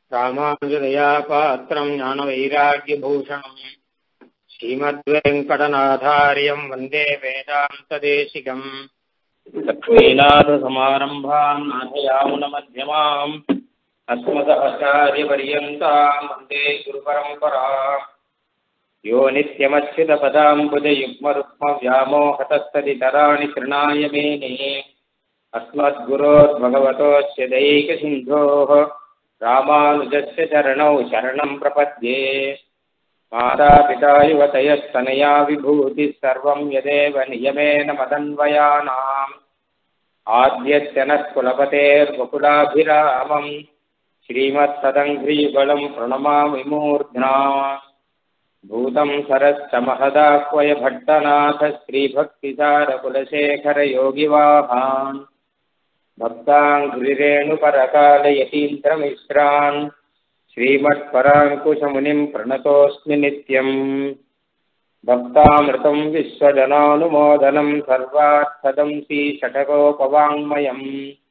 ராமானுஜதயா பாத்திரம் ஞானவைராக்கியபூஷணம் ஸ்ரீமத்வேங்கடநாதாரியம் வந்தே வேதாந்ததேசிகம் லக்ஷ்மீநாதசமாரம்பாம் நாथयामुनमध्यमाम् अस्मदाचार्यपर्यन्ताम् वन्दे गुरुपरम्पराम् यो नित्यमच्युतपदाम्बुजयुग्मरुक्मव्यामोहतस्तदितराणि तृणाय मेने अस्मद्गुरोर्भगवतोऽस्य दैकसिन्धोः रामानुजस्य चरणौ शरणं प्रपद्ये मातापिता युवतयस्तनया विभूतिः सर्वं यदेव नियमेन मदन्वयानाम् आद्यस्य नः कुलपतेर्वकुलाभिरामम् श्रीमत्सदङ्घ्रीबलं प्रणमामि मूर्ध्ना भूतं सरश्च महदाह्वय भट्टनाथ श्रीभक्तिसारकुलशेखरयोगिवाहान् भक्ताङ्घ्रिरेणुपरकालयतीन्द्रमिश्रान् श्रीमत्पराङ्कुशमुनिं प्रणतोऽस्मि नित्यम् भक्तामृतं विश्वजनानुमोदनं सर्वार्थदं श्रीषटकोपवाङ्मयम्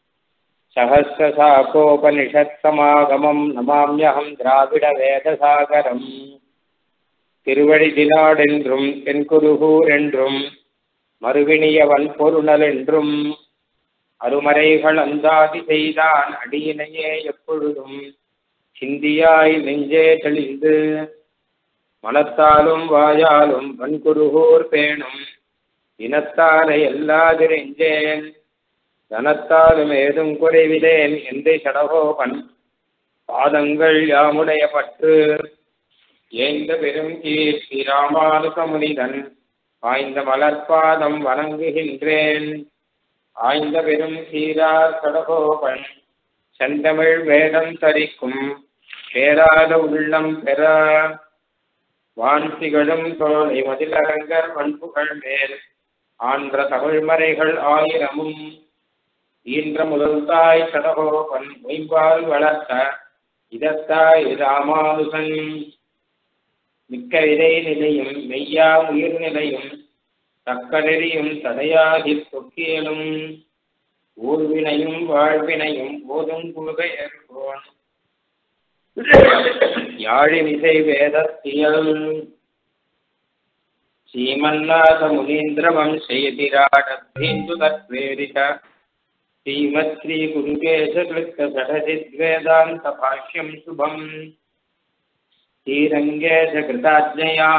सहस्रशाखोपनिषत्समागमं नमाम्यहं द्राविडवेदसागरम् திருவழிதினாடென்றும் தென்குருகூர் என்றும் மறுவினியவன் பொருணலென்றும் அருமறைகள் அந்தாதி செய்தான் அடியினையே எப்பொழுதும் சிந்தியாய் நெஞ்சே தெளிந்து மனத்தாலும் வாயாலும் வன்குருகூர் பேணும் இனத்தாரை எல்லாதிரெஞ்சேன் தனத்தாலும் ஏதும் குறைவிலேன் என்று சடகோபன் பாதங்கள் யாமுடைய பற்று ஏந்த பெரும் கீர்த்தி ராமானுசமுனிதன் வாய்ந்த மலர்பாதம் வணங்குகின்றேன் ஆய்ந்த பெரும் சீரார் கடகோபன் செந்தமிழ் வேதம் தரிக்கும் பேராத உள்ளம் பெற வான்சிகளும் தோலை மதிலரங்கர் பண்புகள் மேல் ஆன்ற தமிழ்மறைகள் ஆயிரமும் ஈன்ற முதல் தாய் கடகோபன் மொய்பால் வளர்த்த இதத்தாய் ராமானுசன் மிக்க விதை நிலையும் மெய்யா உயிர் நிலையும் தக்கடெறியும் தடையாகி தொக்கியலும் ஊர்வினையும் வாழ்வினையும் போதும் குழுகையர்கோன் யாழிமிசை வேதத்தியல் ஸ்ரீமன்னாத முனீந்திர வம்சயதிராடபீந்து தத்வேதித ஸ்ரீமத் ஸ்ரீ குருகேச கிருத்த சடசித்வேதாந்த பாஷ்யம் சுபம் श्रीरङ्गेश कृताज्ञया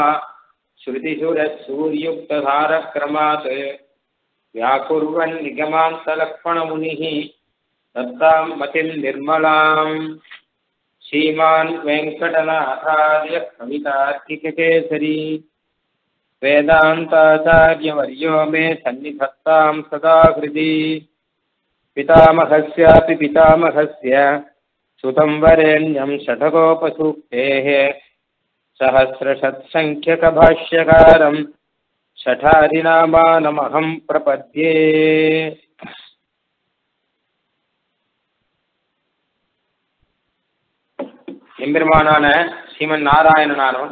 श्रुतिसुरसूर्युक्तधारक्रमात् व्याकुर्वन् निगमान्तलक्ष्मणमुनिः दत्तां मतिं निर्मलाम् श्रीमान् वेङ्कटनाथार्य कवितार्किककेसरी वेदान्ताचार्यवर्यो मे सन्निधत्तां सदा हृदि पितामहस्यापि पितामहस्य सुतं वरेण्यं षठकोपसूक्तेः सहस्रषत्सङ्ख्यकभाष्यकारं षठादिनामानमहं प्रपद्ये எம்பெருமானான ஸ்ரீமன் நாராயணனானவன்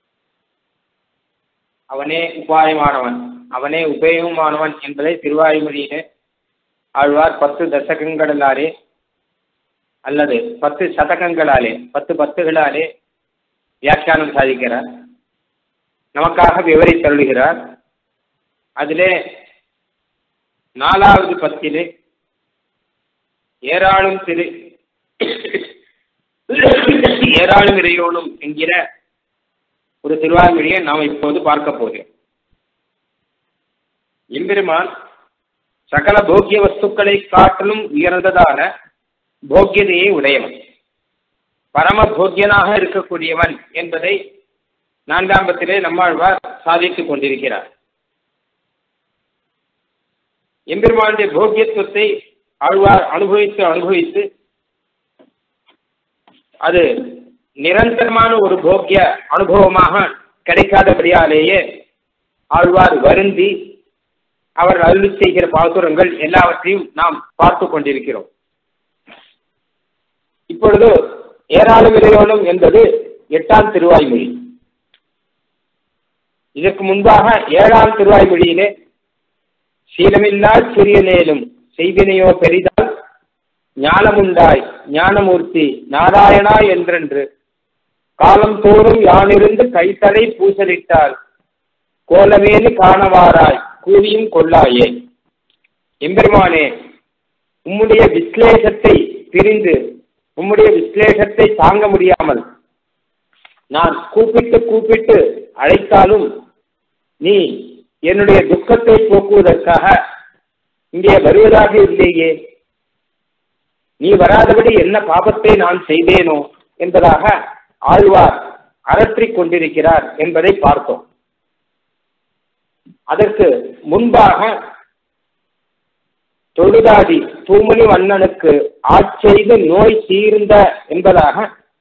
அவனே உபாயமானவன் அவனே உபயமானவன் என்பதை திருவாய்மொழியிலே ஆழ்வார் பத்து தசகங்களாலே அல்லது பத்து சதகங்களாலே பத்து பத்துகளாலே வியாக்கியானம் சாதிக்கிறார் நமக்காக விவரித்தருளுகிறார் அதிலே நாலாவது பத்திலே ஏராளும் திரு ஏராளும் இறையோனும் என்கிற ஒரு திருவாய்மொழியை நாம் இப்போது பார்க்க போகிறோம் எம்பெருமான் சகல போக்கிய வஸ்துக்களை காட்டிலும் உயர்ந்ததான போக்கியதையை உடையவன் பரம போக்கியனாக இருக்கக்கூடியவன் என்பதை நான்காம்பத்திலே நம்மாழ்வார் சாதித்துக் கொண்டிருக்கிறார் எம்பெருமானுடைய போக்கியத்துவத்தை ஆழ்வார் அனுபவித்து அனுபவித்து அது நிரந்தரமான ஒரு போக்கிய அனுபவமாக கிடைக்காதபடியாலேயே ஆழ்வார் வருந்தி அவர் அருள் செய்கிற பாசுரங்கள் எல்லாவற்றையும் நாம் பார்த்து கொண்டிருக்கிறோம் இப்பொழுது ஏராளம் இறையோனும் என்பது எட்டாம் திருவாய்மொழி இதற்கு முன்பாக ஏழாம் திருவாய்மொழியிலே சீலமில்லா சிறியனேலும் செய்வினையோ பெரிதால் ஞானமுண்டாய் ஞானமூர்த்தி நாராயணா என்றென்று காலம் தோறும் யானிருந்து கைத்தலை பூசலிட்டால் கோலமேனு காணவாராய் கூவியும் கொள்ளாயே எம்பெருமானே உம்முடைய விஸ்லேஷத்தை பிரிந்து உம்முடைய விஸ்லேஷத்தை தாங்க முடியாமல் நான் கூப்பிட்டு கூப்பிட்டு அழைத்தாலும் நீ என்னுடைய துக்கத்தை போக்குவதற்காக இங்கே வருவதாக இல்லையே நீ வராதபடி என்ன பாபத்தை நான் செய்தேனோ என்பதாக ஆழ்வார் அரற்றிக் கொண்டிருக்கிறார் என்பதை பார்த்தோம் அதற்கு முன்பாக தொழுதாதி தூமணி வண்ணனுக்கு ஆட்செய்து நோய் தீர்ந்த என்பதாக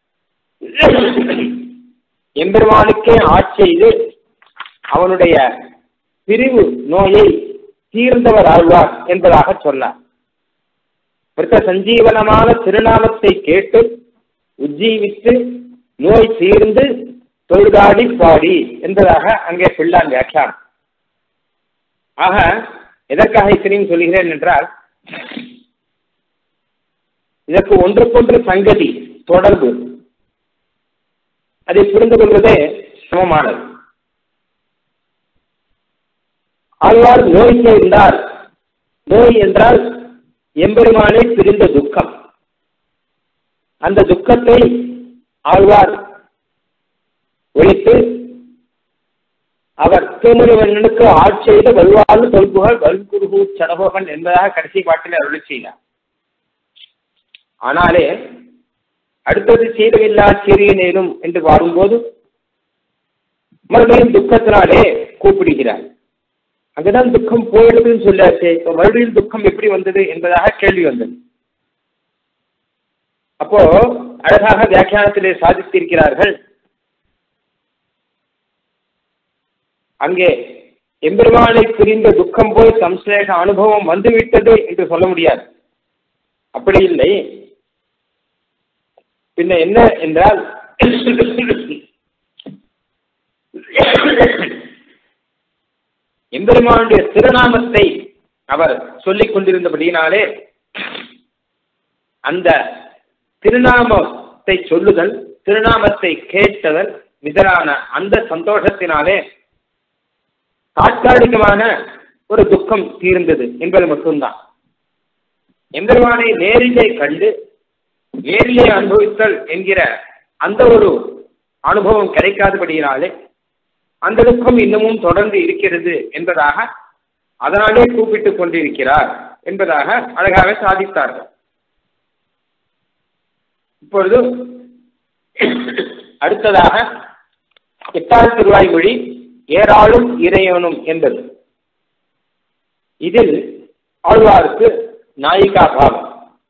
எம்பெருமானுக்கே ஆட்செய்து அவனுடைய பிரிவு நோயை தீர்ந்தவர் ஆழ்வார் என்பதாக சொன்னார் மிருத்த சஞ்சீவனமான திருநாமத்தை கேட்டு உஜ்ஜீவித்து நோய் தீர்ந்து தொழுதாடி பாடி என்பதாக அங்கே பிள்ளான் வியாக்கியானம் ஆக எதற்காக இத்தனையும் சொல்கிறேன் என்றால் இதற்கு ஒன்றுக்கொன்று சங்கதி தொடர்பு அதை புரிந்து கொள்வதே சமமானது ஆழ்வார் நோய் சேர்ந்தார் நோய் என்றால் எம்பெருமானை பிரிந்த துக்கம் அந்த துக்கத்தை ஆழ்வார் ஒழித்து அவர் திருமணிவண்ணனுக்கு ஆட்செய்த வல்வாழ்வு தொல்புகள் வல்குருகு சடபோகன் என்பதாக கடைசி பாட்டில் அருளி செய்தார் ஆனாலே அடுத்தது சீரவில்லா சிறிய நேரும் என்று பாடும்போது மறுபடியும் துக்கத்தினாலே கூப்பிடுகிறார் அங்கதான் துக்கம் போயிடுதுன்னு சொல்லாச்சு இப்போ மறுபடியும் துக்கம் எப்படி வந்தது என்பதாக கேள்வி வந்தது அப்போ அழகாக வியாக்கியானத்திலே சாதித்திருக்கிறார்கள் அங்கே எம்பெருமானை புரிந்த துக்கம் போய் சம்சலேஷ அனுபவம் வந்துவிட்டது என்று சொல்ல முடியாது அப்படி இல்லை பின்ன என்ன என்றால் எம்பெருமானுடைய திருநாமத்தை அவர் சொல்லிக் கொண்டிருந்தபடியினாலே அந்த திருநாமத்தை சொல்லுதல் திருநாமத்தை கேட்டதல் இதரான அந்த சந்தோஷத்தினாலே தாற்காலிகமான ஒரு துக்கம் தீர்ந்தது என்பது மட்டும்தான் எம்பெருமானை நேரிலே கண்டு நேரிலே அனுபவித்தல் என்கிற அந்த ஒரு அனுபவம் கிடைக்காதபடியினாலே அந்த துக்கம் இன்னமும் தொடர்ந்து இருக்கிறது என்பதாக அதனாலே கூப்பிட்டுக் கொண்டிருக்கிறார் என்பதாக அழகாக சாதித்தார்கள் இப்பொழுது அடுத்ததாக எட்டாவது திருவாய்மொழி ஏராளும் இறையனும் என்பது இதில் ஆழ்வாருக்கு நாயிகா பாவம்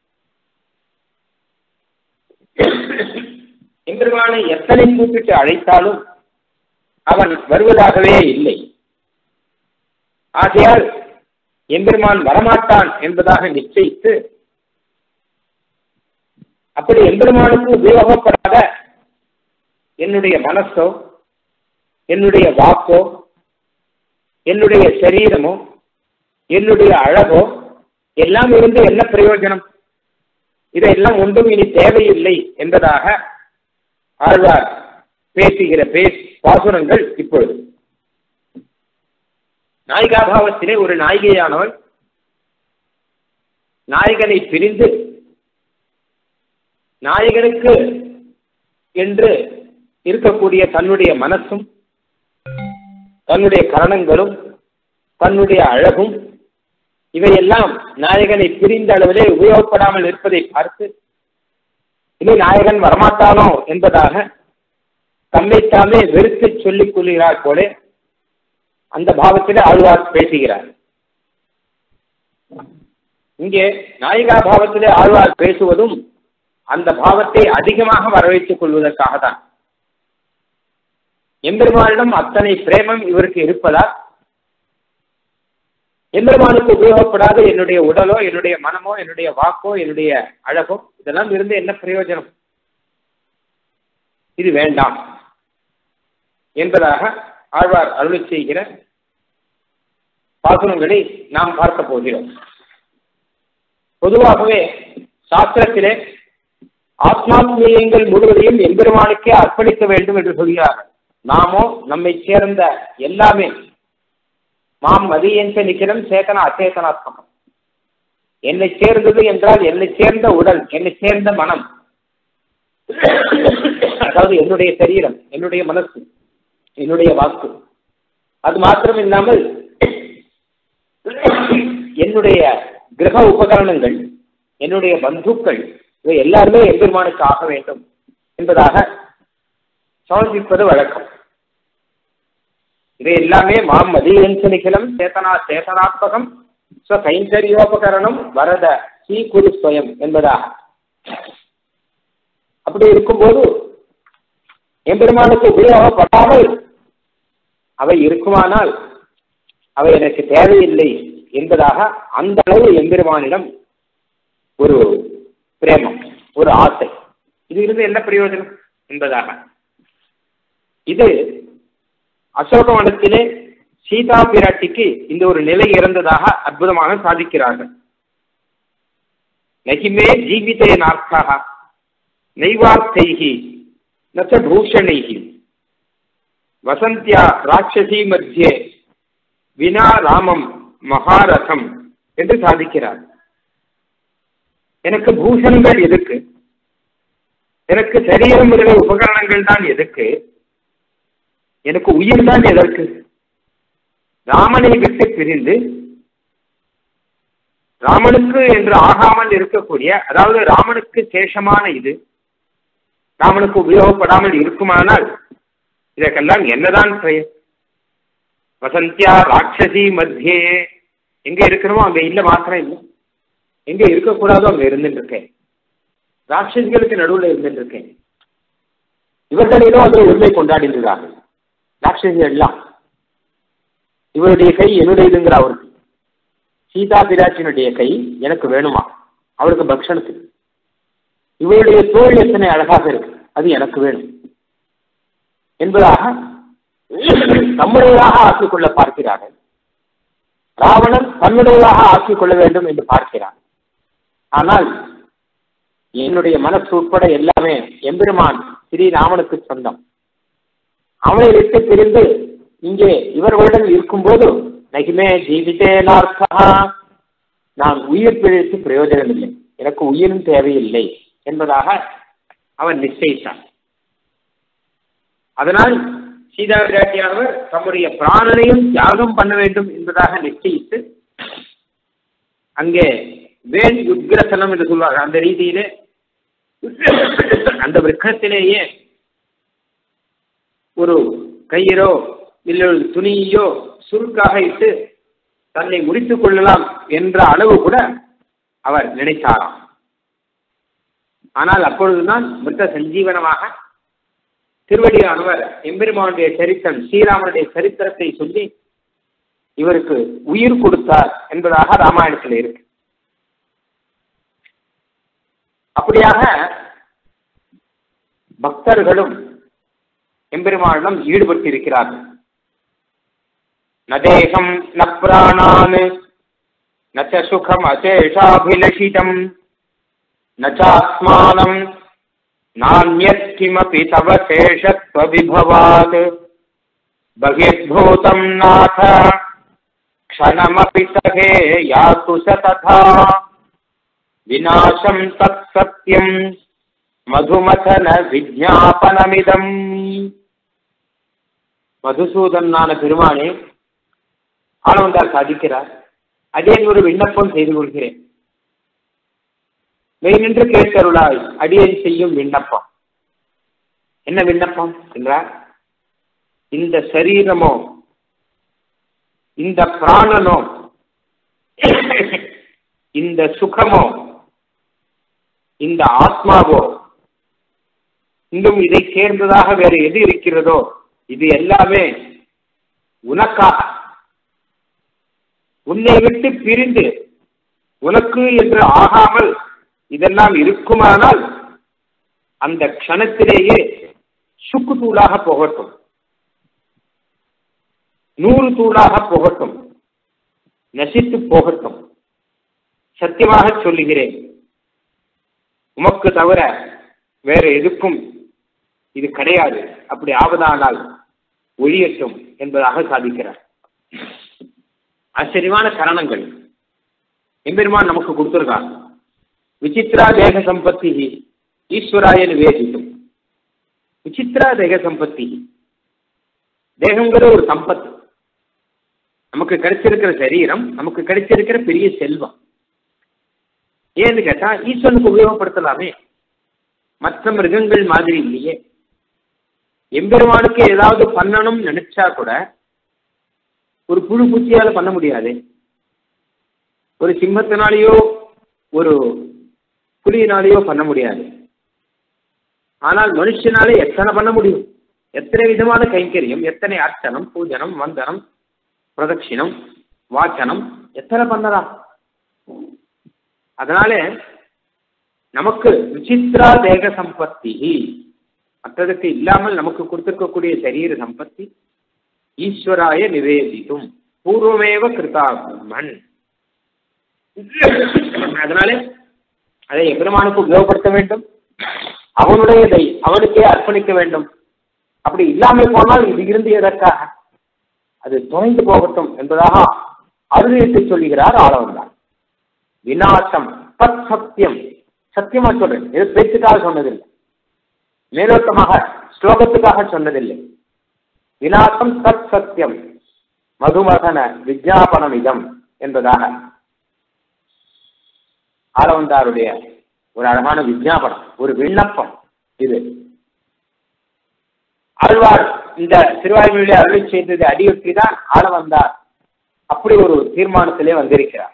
எம்பெருமானை எத்தனை கூப்பிட்டு அழைத்தாலும் அவன் வருவதாகவே இல்லை ஆகையால் எம்பெருமான் வரமாட்டான் என்பதாக நிச்சயித்து அப்படி எம்பெருமானுக்கு உபயோகப்படாத என்னுடைய மனசோ என்னுடைய வாக்கோ என்னுடைய சரீரமோ என்னுடைய அழகோ எல்லாம் இருந்து என்ன பிரயோஜனம் இதையெல்லாம் ஒன்றும் இனி தேவையில்லை என்பதாக ஆழ்வார் பேசுகிற பேஸ் பாசுரங்கள் இப்பொழுது நாயிகாபாவத்திலே ஒரு நாயிகையானவள் நாயகனை பிரிந்து நாயகனுக்கு என்று இருக்கக்கூடிய தன்னுடைய மனசும் தன்னுடைய கரணங்களும் தன்னுடைய அழகும் இவையெல்லாம் நாயகனை பிரிந்த அளவிலே உபயோகப்படாமல் இருப்பதை பார்த்து இனி நாயகன் வரமாட்டானோ என்பதாக தம்மைத்தாமே வெறுத்து சொல்லிக் கொள்கிறார் போலே அந்த பாவத்திலே ஆழ்வார் பேசுகிறார் இங்கே நாயிகா பாவத்திலே ஆழ்வார் பேசுவதும் அந்த பாவத்தை அதிகமாக வரவைத்துக் கொள்வதற்காக தான் எம்பெருமானிடம் அத்தனை பிரேமம் இவருக்கு இருப்பதால் எம்பெருமானுக்கு உபயோகப்படாத என்னுடைய உடலோ என்னுடைய மனமோ என்னுடைய வாக்கோ என்னுடைய அழகோ இதெல்லாம் இருந்து என்ன பிரயோஜனம் இது வேண்டாம் என்பதாக ஆழ்வார் அருளி செய்கிற பாசுரங்களை நாம் பார்க்க போகிறோம் பொதுவாகவே சாஸ்திரத்திலே ஆத்மாத்மீயங்கள் முழுவதையும் எம்பெருமானுக்கே அர்ப்பணிக்க வேண்டும் என்று சொல்கிறார்கள் நாமோ நம்மை சேர்ந்த எல்லாமே மாம் மதியஞ்ச நிக்கிறம் சேத்தன அச்சேதனாத்மகம் என்னை சேர்ந்தது என்றால் என்னை சேர்ந்த உடல் என்னை சேர்ந்த மனம் அதாவது என்னுடைய சரீரம் என்னுடைய மனசு என்னுடைய வாக்கு அது மாத்திரம் இல்லாமல் என்னுடைய கிரக உபகரணங்கள் என்னுடைய பந்துக்கள் இவை எல்லாருமே எம்பெருமானுக்கு ஆக வேண்டும் என்பதாக சமர்ப்பிப்பது வழக்கம் இவை எல்லாமே மாம் மதியஞ்சனிகிலம் சேத்தனா சேதனாத்மகம் ஸ்வ கைங்கரியோபகரணம் வரத ஸ்ரீ குரு ஸ்வயம் என்பதாக அப்படி இருக்கும்போது எம்பெருமானுக்கு உபயோகப்படாமல் அவை இருக்குமானால் அவை எனக்கு தேவையில்லை என்பதாக அந்த அளவு எம்பெருமானிடம் ஒரு பிரேமம் ஒரு ஆசை இது இருந்து என்ன பிரயோஜனம் என்பதாக இது அசோகவனத்திலே சீதா பிராட்டிக்கு இந்த ஒரு நிலை இறந்ததாக அற்புதமாக சாதிக்கிறார்கள் நகிமே ஜீவிதே நார்த்தாக நைவார்த்தைகி நச்ச பூஷணைகி வசந்தியா ராட்சசி மத்தியே வினா ராமம் மகாரதம் என்று சாதிக்கிறார் எனக்கு பூஷணங்கள் எதுக்கு எனக்கு சரீரம் முதல உபகரணங்கள் தான் எதுக்கு எனக்கு உயிர் தான் எதற்கு ராமனை விட்டு பிரிந்து ராமனுக்கு என்று ஆகாமல் இருக்கக்கூடிய அதாவது ராமனுக்கு சேஷமான இது ராமனுக்கு உபயோகப்படாமல் இருக்குமானால் இதற்கெல்லாம் என்னதான் பெயர் வசந்தியா ராட்சசி மத்தியே எங்க இருக்கணுமோ அங்க இல்ல மாத்திரம் இல்லை எங்க இருக்கக்கூடாதோ அங்க இருந்துட்டு இருக்கேன் ராட்சசிகளுக்கு நடுவில் இருந்துட்டு இருக்கேன் இவர்களிடம் அதை உண்மை கொண்டாடின்றார்கள் ராட்சசிகள் எல்லாம் இவருடைய கை என்னுடையதுங்கிற அவருக்கு சீதா பிராட்சியினுடைய கை எனக்கு வேணுமா அவருக்கு பக்ஷணத்துக்கு இவருடைய தோல் எத்தனை அழகாக இருக்கு அது எனக்கு வேணும் என்பதாக தம்முடையதாக ஆக்கிக் கொள்ள பார்க்கிறார்கள் ராவணன் தன்னுடையதாக ஆக்கிக் கொள்ள வேண்டும் என்று பார்க்கிறான் ஆனால் என்னுடைய மனசு உட்பட எல்லாமே எம்பெருமான் ஸ்ரீராமனுக்கு சொந்தம் அவனை விட்டு பிரிந்து இங்கே இவர்களுடன் இருக்கும்போது நகிமே ஜீவிதேனார்த்தா நான் உயிர் பிழைத்து பிரயோஜனம் இல்லை எனக்கு உயிரும் தேவையில்லை என்பதாக அவன் நிச்சயித்தான் அதனால் சீதா விராட்டியானவர் தம்முடைய பிராணனையும் தியாகம் பண்ண வேண்டும் என்பதாக நிச்சயித்து அங்கே வேல் உத்கிரசனம் என்று சொல்வார்கள் அந்த ரீதியிலே அந்த விரக்கத்திலேயே ஒரு கயிறோ இல்லை ஒரு துணியோ சுருக்காக இட்டு தன்னை முடித்துக் கொள்ளலாம் என்ற அளவு கூட அவர் நினைத்தாராம் ஆனால் அப்பொழுதுதான் மிருத்த சஞ்சீவனமாக திருவடியானவர் எம்பெருமானுடைய சரித்திரம் ஸ்ரீராமனுடைய சரித்திரத்தை சொல்லி இவருக்கு உயிர் கொடுத்தார் என்பதாக ராமாயணத்தில் இருக்கு அப்படியாக பக்தர்களும் எம்பெருமானிடம் ஈடுபட்டிருக்கிறார்கள் நதேகம் ந பிராணான் நச்ச சுகம் அசேஷாபிலஷிதம் நச்சாத்மானம் நானியத் கிமபி தவ சேஷத்வவிபவாத் बहिर्भूतं नाथ क्षणमपि सहे यातु स तथा विनाशं तत्सत्यं மதுமதன விஜாபனமிதம் மதுசூதனான பெருமானே ஆளவந்தார் சாதிக்கிறார் அடியேன் ஒரு விண்ணப்பம் செய்து கொள்கிறேன் மெய்நின்று கேட்டருளாய் அடியேன் செய்யும் விண்ணப்பம் என்ன விண்ணப்பம் என்றார் இந்த சரீரமோ இந்த பிராணனோ இந்த சுகமோ இந்த ஆத்மாவோ இன்னும் இதை சேர்ந்ததாக வேறு எது இருக்கிறதோ இது எல்லாமே உனக்காக உன்னை விட்டு பிரிந்து உனக்கு என்று ஆகாமல் இதெல்லாம் இருக்குமானால் அந்த க்ஷணத்திலேயே சுக்கு தூளாக போகட்டும் நூறு தூளாக போகட்டும் நசித்து போகட்டும் சத்தியமாக சொல்லுகிறேன் உமக்கு தவிர வேற எதுக்கும் இது கிடையாது அப்படி ஆவதானால் ஒழியட்டும் என்பதாக சாதிக்கிறார் ஆச்சரியமான கரணங்கள் எம்பெருமான் நமக்கு கொடுத்திருக்காங்க விசித்ரா தேக சம்பத்தி ஈஸ்வராய நிவேதிக்கும் விசித்ரா தேக சம்பத்தி தேகங்கிற ஒரு சம்பத்து நமக்கு கிடைச்சிருக்கிற சரீரம் நமக்கு கிடைச்சிருக்கிற பெரிய செல்வம் ஏன்னு கேட்டா ஈஸ்வரனுக்கு உபயோகப்படுத்தலாமே மற்ற மிருகங்கள் மாதிரி இல்லையே எம்பெருமானுக்கு ஏதாவது பண்ணணும் நினைச்சா கூட ஒரு புழு பூச்சியால பண்ண முடியாது ஒரு சிம்மத்தினாலேயோ ஒரு புலியினாலேயோ பண்ண முடியாது ஆனால் மனுஷனாலே எத்தனை பண்ண முடியும் எத்தனை விதமான கைங்கரியம் எத்தனை அர்ச்சனம் பூஜனம் வந்தனம் பிரதட்சிணம் வாச்சனம் எத்தனை பண்ணலாம் அதனால நமக்கு விசித்ரா தேக சம்பத்தி மற்றதுக்கு இல்லாமல் நமக்கு கொடுத்திருக்கக்கூடிய சரீர சம்பத்தி ஈஸ்வராய நிவேதித்தும் பூர்வமேவ கிருதாமன் அதனால அதை எம்பெருமானுக்கு உபயோகப்படுத்த வேண்டும் அவனுடையதை அவனுக்கே அர்ப்பணிக்க வேண்டும் அப்படி இல்லாமல் போனால் இது இருந்து எதற்காக அது தொலைந்து போகட்டும் என்பதாக அருளிட்டு சொல்லுகிறார் ஆளவந்தான் விநாசம் தத் சத்தியம் சத்தியமா சொல்றேன் இது பேச்சுக்காக சொன்னதில்லை மேலோட்டமாக ஸ்லோகத்துக்காக சொன்னதில்லை விநாசம் தத் சத்தியம் மதுமகன விஜாபனம் இதம் என்பதாக ஆளவந்தாருடைய ஒரு அழகான விஜாபனம் ஒரு விண்ணப்பம் இது ஆழ்வார் இந்த திருவாய்மொழியை அருளை செய்தது அடியொற்றி தான் ஆள வந்தார் அப்படி ஒரு தீர்மானத்திலே வந்திருக்கிறார்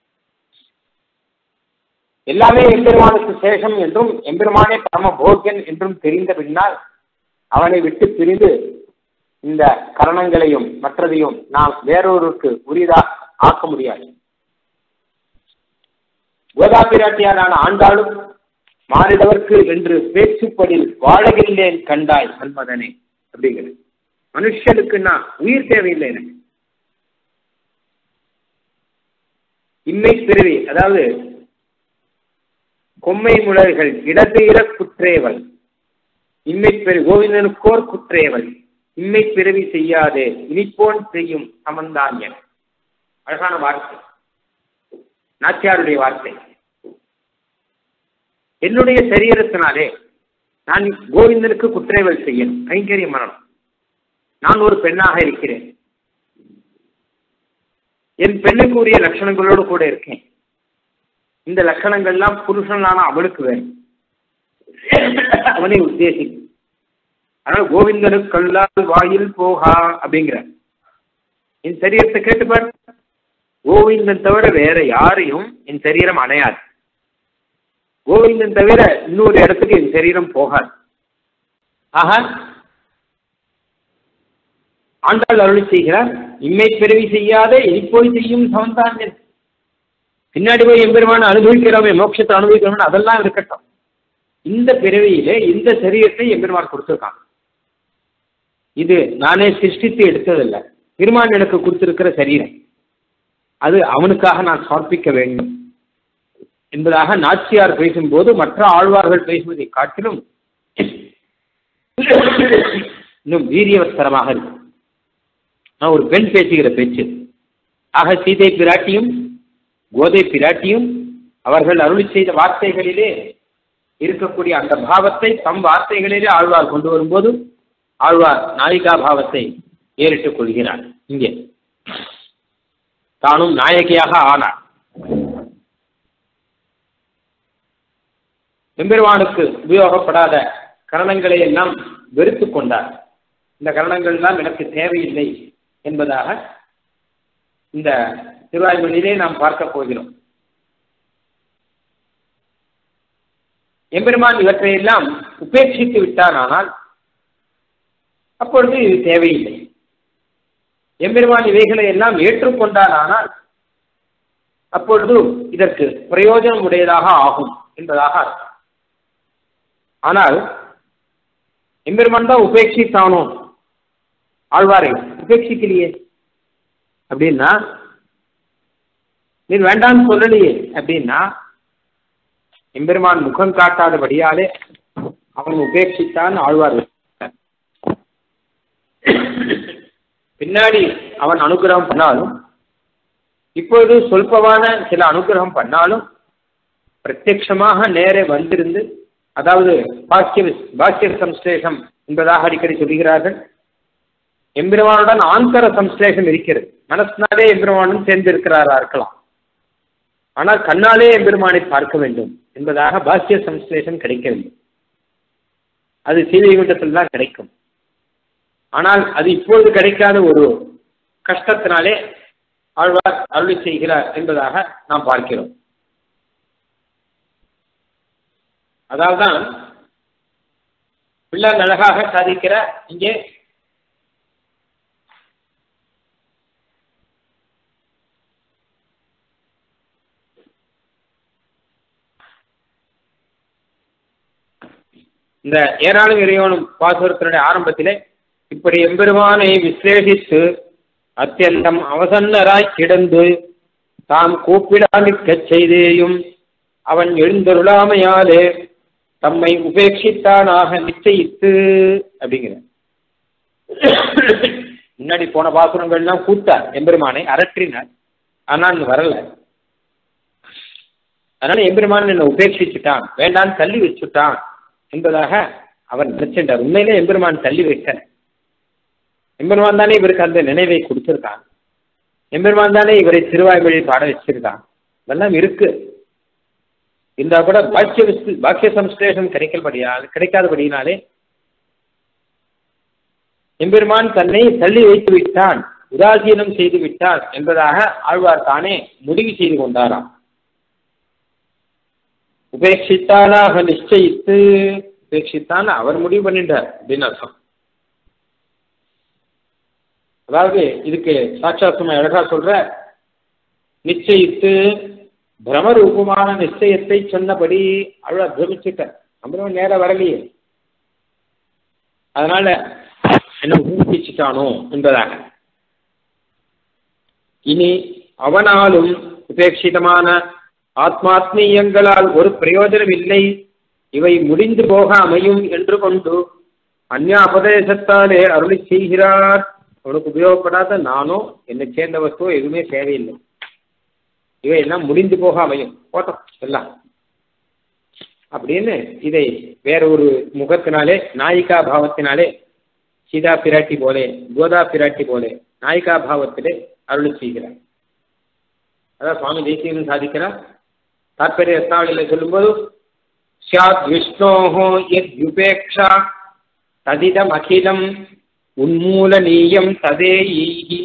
எல்லாமே எம்பெருமானுக்கு சேஷம் என்றும் எம்பெருமானே பரம போக்கியன் என்றும் தெரிந்த பின்னால் அவனை விட்டு பிரிந்து இந்த கரணங்களையும் மற்றதையும் நாம் வேறொருக்கு உரியதா ஆக்க முடியாது கோதா பிராட்டியாரான ஆண்டாளும் மாறிடவர்க்கு என்று பேச்சுப்படில் வாழகில்லேன் கண்டாய் மன்மதனே அப்படிங்கிறது மனுஷனுக்கு நான் உயிர் தேவையில்லை எனக்கு இம்மை பிறவி அதாவது கொம்மை முழல்கள் இடதீர குற்றேவல் இம்மை பிறவி கோவிந்தனுக்கோர் குற்றேவல் இம்மை பிறவி செய்யாதே இனிப்போன் செய்யும் சமந்தான் என அழகான வார்த்தை நாச்சியாருடைய வார்த்தை என்னுடைய சரீரத்தினாலே நான் கோவிந்தனுக்கு குற்றேவல் செய்யணும் கைங்கரியம் பண்ணணும் நான் ஒரு பெண்ணாக இருக்கிறேன் என் பெண்ணுக்கு உரிய லட்சணங்களோடு கூட இருக்கேன் இந்த லட்சணங்கள்லாம் புருஷனான அவளுக்கு வேணும் அவனை உத்தேசிக்கும் அதனால கோவிந்தனுக்கு கல்லால் வாயில் போகா அப்படிங்கிற என் சரீரத்தை கேட்டுப்பார் கோவிந்தன் தவிர வேற யாரையும் என் சரீரம் அணையாது கோவிந்தன் தவிர இன்னொரு இடத்துக்கு என் சரீரம் போகாது ஆக ஆண்டாள் அருளி செய்கிறார் இம்மை பிறவி செய்யாத இனி போய் செய்யும் சமந்தான் பின்னாடி போய் எம்பெருமான அனுபவிக்கிறோமே மோட்சத்தை அனுபவிக்கிறோம் அதெல்லாம் இருக்கட்டும் இந்த பிறவியிலே இந்த சரீரத்தை எம்பெருமான் கொடுத்துருக்காங்க இது நானே சிருஷ்டித்து எடுத்ததில்லை பெருமான் எனக்கு கொடுத்திருக்கிற சரீரம் அது அவனுக்காக நான் சமர்ப்பிக்க வேண்டும் என்பதாக நாச்சியார் பேசும்போது மற்ற ஆழ்வார்கள் பேசுவதை காட்டிலும் இன்னும் வீரியவத்தரமாக இருக்கும் நான் ஒரு பெண் பேசுகிற பேச்சு ஆக சீதை பிராட்டியும் கோதை பிராட்டியும் அவர்கள் அருளி செய்த வார்த்தைகளிலே இருக்கக்கூடிய அந்த பாவத்தை தம் வார்த்தைகளிலே ஆழ்வார் கொண்டு வரும்போது ஆழ்வார் நாயிகா பாவத்தை ஏறிட்டுக் கொள்கிறார் இங்கே தானும் நாயகியாக ஆனார் எம்பெருமானுக்கு உபயோகப்படாத கரணங்களை எல்லாம் வெறுத்து கொண்டார் இந்த கரணங்கள் எல்லாம் எனக்கு தேவையில்லை என்பதாக இந்த திருவாய்மொழியிலே நாம் பார்க்க போகிறோம் எம்பெருமான் இவற்றையெல்லாம் உபேட்சித்து விட்டானால் அப்பொழுது இது தேவையில்லை எம்பெருமான் இவைகளை எல்லாம் ஏற்றுக்கொண்டானால் அப்பொழுது இதற்கு பிரயோஜனம் உடையதாக ஆகும் என்பதாக அர்த்தம் ஆனால் எம்பெருமான் தான் உபேட்சித்தானோ ஆழ்வாரை உபேட்சிக்கலையே அப்படின்னா நீ வேண்டாம்னு சொல்லலையே அப்படின்னா எம்பெருமான் முகம் காட்டாதபடியாலே அவன் உபேட்சித்தான் ஆழ்வார் பின்னாடி அவன் அனுகிரகம் பண்ணாலும் இப்பொழுது சொல்பவான சில அனுகிரகம் பண்ணாலும் பிரத்யட்சமாக நேரே வந்திருந்து அதாவது பாக்கிய பாக்கிய சம்ஸ்லேஷம் என்பதாக அடிக்கடி சொல்கிறார்கள் எம்பெருமானுடன் ஆந்தர சம்ஸ்லேஷம் இருக்கிறது மனசினாலே எம்பெருமானும் சேர்ந்து இருக்கிறாரா இருக்கலாம் ஆனால் கண்ணாலே எம்பெருமானை பார்க்க வேண்டும் என்பதாக பாக்கிய சம்ஸ்லேஷம் கிடைக்கவில்லை அது சீவைகுண்டத்தில் தான் கிடைக்கும் ஆனால் அது இப்பொழுது கிடைக்காத ஒரு கஷ்டத்தினாலே ஆழ்வார் அருளி செய்கிறார் என்பதாக நாம் பார்க்கிறோம் அதால்தான் பிள்ளார் அழகாக சாதிக்கிற இங்கே இந்த ஏராளம் இறைவனும் பாசுரத்தினுடைய ஆரம்பத்திலே இப்படி எம்பெருமானை விசேஷித்து அத்தியந்தம் அவசன்னராய் கிடந்து தாம் கூப்பிடாமிக்கச் செய்தேயும் அவன் எழுந்தருளாமையாலே தம்மை உபேட்சித்தானாக நிச்சயித்து அப்படிங்கிற முன்னாடி போன பாசுரங்கள்லாம் கூத்தார் எம்பெருமானை அரற்றினார் ஆனால் வரல அதனால எம்பெருமான் என்னை உபேட்சிச்சுட்டான் வேண்டான்னு தள்ளி வச்சுட்டான் என்பதாக அவர் நினைச்சிட்டார் உண்மையிலே எம்பெருமான் தள்ளி வைத்தார் எம்பெருமான் தானே இவருக்கு அந்த நினைவை கொடுத்திருக்கான் எம்பெருமான் தானே இவரை திருவாய்மொழி பாட வச்சிருக்கான் இதெல்லாம் இருக்கு இருந்தா கூட பாக்கிய பாக்கிய சம்ஸ்லேஷம் கிடைக்கபடியால் கிடைக்காதபடியினாலே எம்பெருமான் தன்னை தள்ளி வைத்து விட்டான் உதாசீனம் செய்து விட்டான் என்பதாக ஆழ்வார் தானே முடிவு செய்து கொண்டாராம் உபேட்சித்தானாக நிச்சயித்து உபேட்சித்தான் அவர் முடிவு பண்ணிட்டார் அப்படின்னு அர்த்தம் அதாவது இதுக்கு சாட்சாத்மா அழகா சொல்ற நிச்சயித்து பிரமரூபமான நிச்சயத்தை சொன்னபடி அவ்வளோ பிரமிச்சுட்ட நம்மளும் நேரம் வரலையே அதனால என்ன ஊக்குவிச்சுட்டானோ என்பதாக இனி அவனாலும் உபேட்சிதமான ஆத்மாத்மீயங்களால் ஒரு பிரயோஜனம் இல்லை இவை முடிந்து போக அமையும் என்று கொண்டு அந்யாபதேசத்தாலே அருளி செய்கிறார் அவனுக்கு உபயோகப்படாத நானோ என்னை சேர்ந்த வஸ்துவோ எதுவுமே தேவையில்லை இவை எல்லாம் முடிந்து போக அமையும் போட்டோம் எல்லாம் அப்படின்னு இதை வேற ஒரு முகத்தினாலே நாயிகா பாவத்தினாலே சீதா பிராட்டி போலே கோதா பிராட்டி போலே நாயிகா பாவத்திலே அருள் செய்கிறார் அதான் சுவாமி தேசியனும் சாதிக்கிறார் தாற்பரிய ரத்னாவளியில் சொல்லும்போது சியாத் விஷ்ணோஹோ எத் யுபேக்ஷா ததிதம் அகிலம் உன்மூலனீயம் ததே ஈகி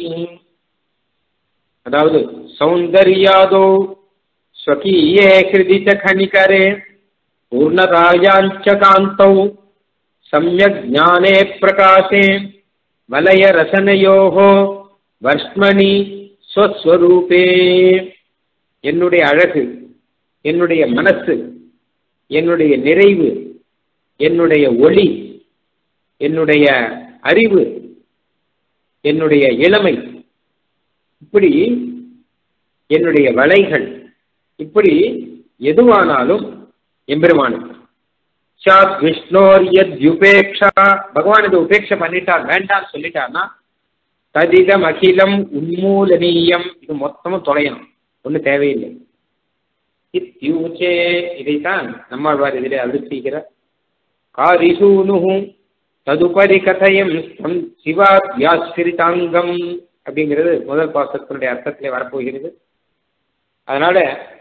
அதாவது சௌந்தர்யாதோ ஸ்வகீயே ஹிருதி ச கணிகரே பூர்ணராயாஞ்ச காந்தௌ சமயக் ஞானே பிரகாசே வலய ரசனையோகோ வர்ஷ்மணி ஸ்வஸ்வரூபே என்னுடைய அழகு என்னுடைய மனசு என்னுடைய நிறைவு என்னுடைய ஒளி என்னுடைய அறிவு என்னுடைய இளமை இப்படி என்னுடைய வலைகள் இப்படி எதுவானாலும் எம்பெருமானுக்கு சாத் விஷ்ணோர் யத் யுபேக்ஷா பகவான் இதை உபேட்சை பண்ணிட்டார் வேண்டாம் சொல்லிட்டார்னா ததிதம் அகிலம் உன்மூலனீயம் இது மொத்தமும் தொலையணும் ஒன்றும் தேவையில்லை இத்தியூச்சே இதைத்தான் நம்மாழ்வார் இதிலே அழுத்திக்கிறார் காரிசூனு ததுபரி கதையம் ஸ்தம் சிவாத்யாசிரிதாங்கம் அப்படிங்கிறது முதல் பாசத்தினுடைய அர்த்தத்திலே வரப்போகிறது அதனால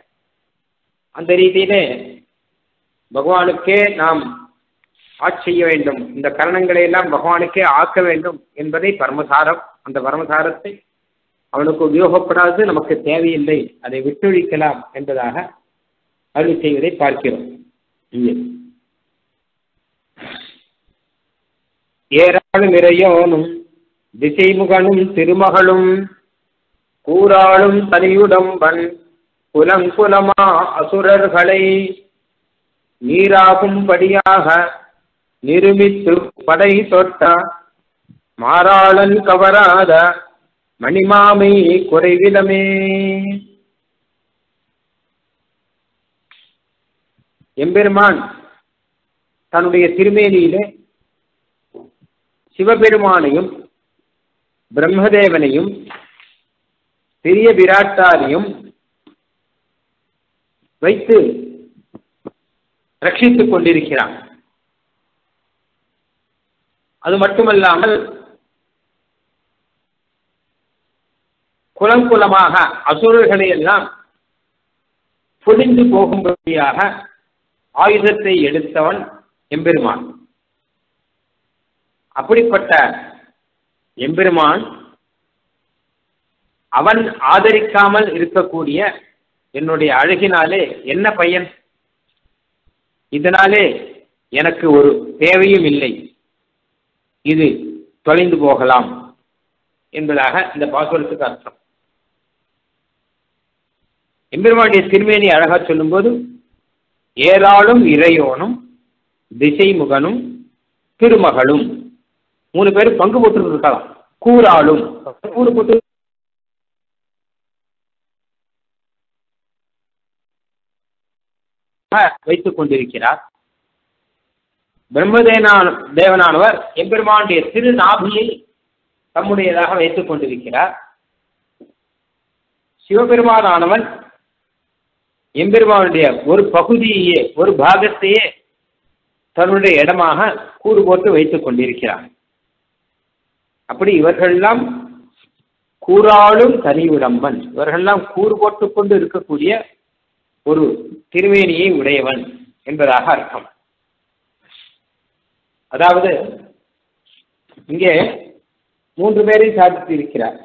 அந்த ரீதியிலே பகவானுக்கே நாம் ஆட்சி செய்ய வேண்டும் இந்த கரணங்களை எல்லாம் பகவானுக்கே ஆக்க வேண்டும் என்பதை பரமசாரம் அந்த பரமசாரத்தை அவனுக்கு உபயோகப்படாது நமக்கு தேவையில்லை அதை விட்டொழிக்கலாம் என்பதாக அருள் செய்வதை பார்க்கிறோம் இங்கே ஏராளும் இறையோனும் திசைமுகனும் திருமகளும் கூறாளும் தனியுடம்பன் குலங்குலமா அசுரர்களை நீராகும்படியாக நிருமித்து படை தொட்ட மாறாளன் கவராத மணிமாமை குறைவிலமே எம்பெருமான் தன்னுடைய திருமேனியிலே சிவபெருமானையும் பிரம்மதேவனையும் பெரிய விராட்டாரையும் வைத்து ரட்சித்துக் கொண்டிருக்கிறான் அது மட்டுமல்லாமல் குலம் குலமாக அசுரர்களை எல்லாம் பொடிந்து போகும்படியாக ஆயுதத்தை எடுத்தவன் எம்பெருமான் அப்படிப்பட்ட எம்பெருமான் அவன் ஆதரிக்காமல் இருக்கக்கூடிய என்னுடைய அழகினாலே என்ன பையன் இதனாலே எனக்கு ஒரு தேவையும் இல்லை இது தொலைந்து போகலாம் என்பதாக இந்த பாசுரத்துக்கு அர்த்தம் எம்பெருமானுடைய திருமேனி அழகா சொல்லும்போது ஏராளும் இறையோனும் திசைமுகனும் திருமகளும் மூணு பேர் பங்கு போட்டு இருக்கலாம் கூறாளும் கூறு போட்டு வைத்துக் கொண்டிருக்கிறார் பிரம்மதேனான தேவனானவர் எம்பெருமானுடைய திரு நாபியை தம்முடையதாக வைத்துக் கொண்டிருக்கிறார் சிவபெருமானானவன் எம்பெருமானுடைய ஒரு பகுதியே ஒரு பாகத்தையே தன்னுடைய இடமாக கூறு போட்டு வைத்துக் கொண்டிருக்கிறார் அப்படி இவர்களெல்லாம் கூறாளும் தனிவிடம்பன் இவர்களெல்லாம் கூறு போட்டுக் கொண்டு இருக்கக்கூடிய ஒரு திருமேனியை உடையவன் என்பதாக அர்த்தம் அதாவது இங்கே மூன்று பேரை சாதித்து இருக்கிறார்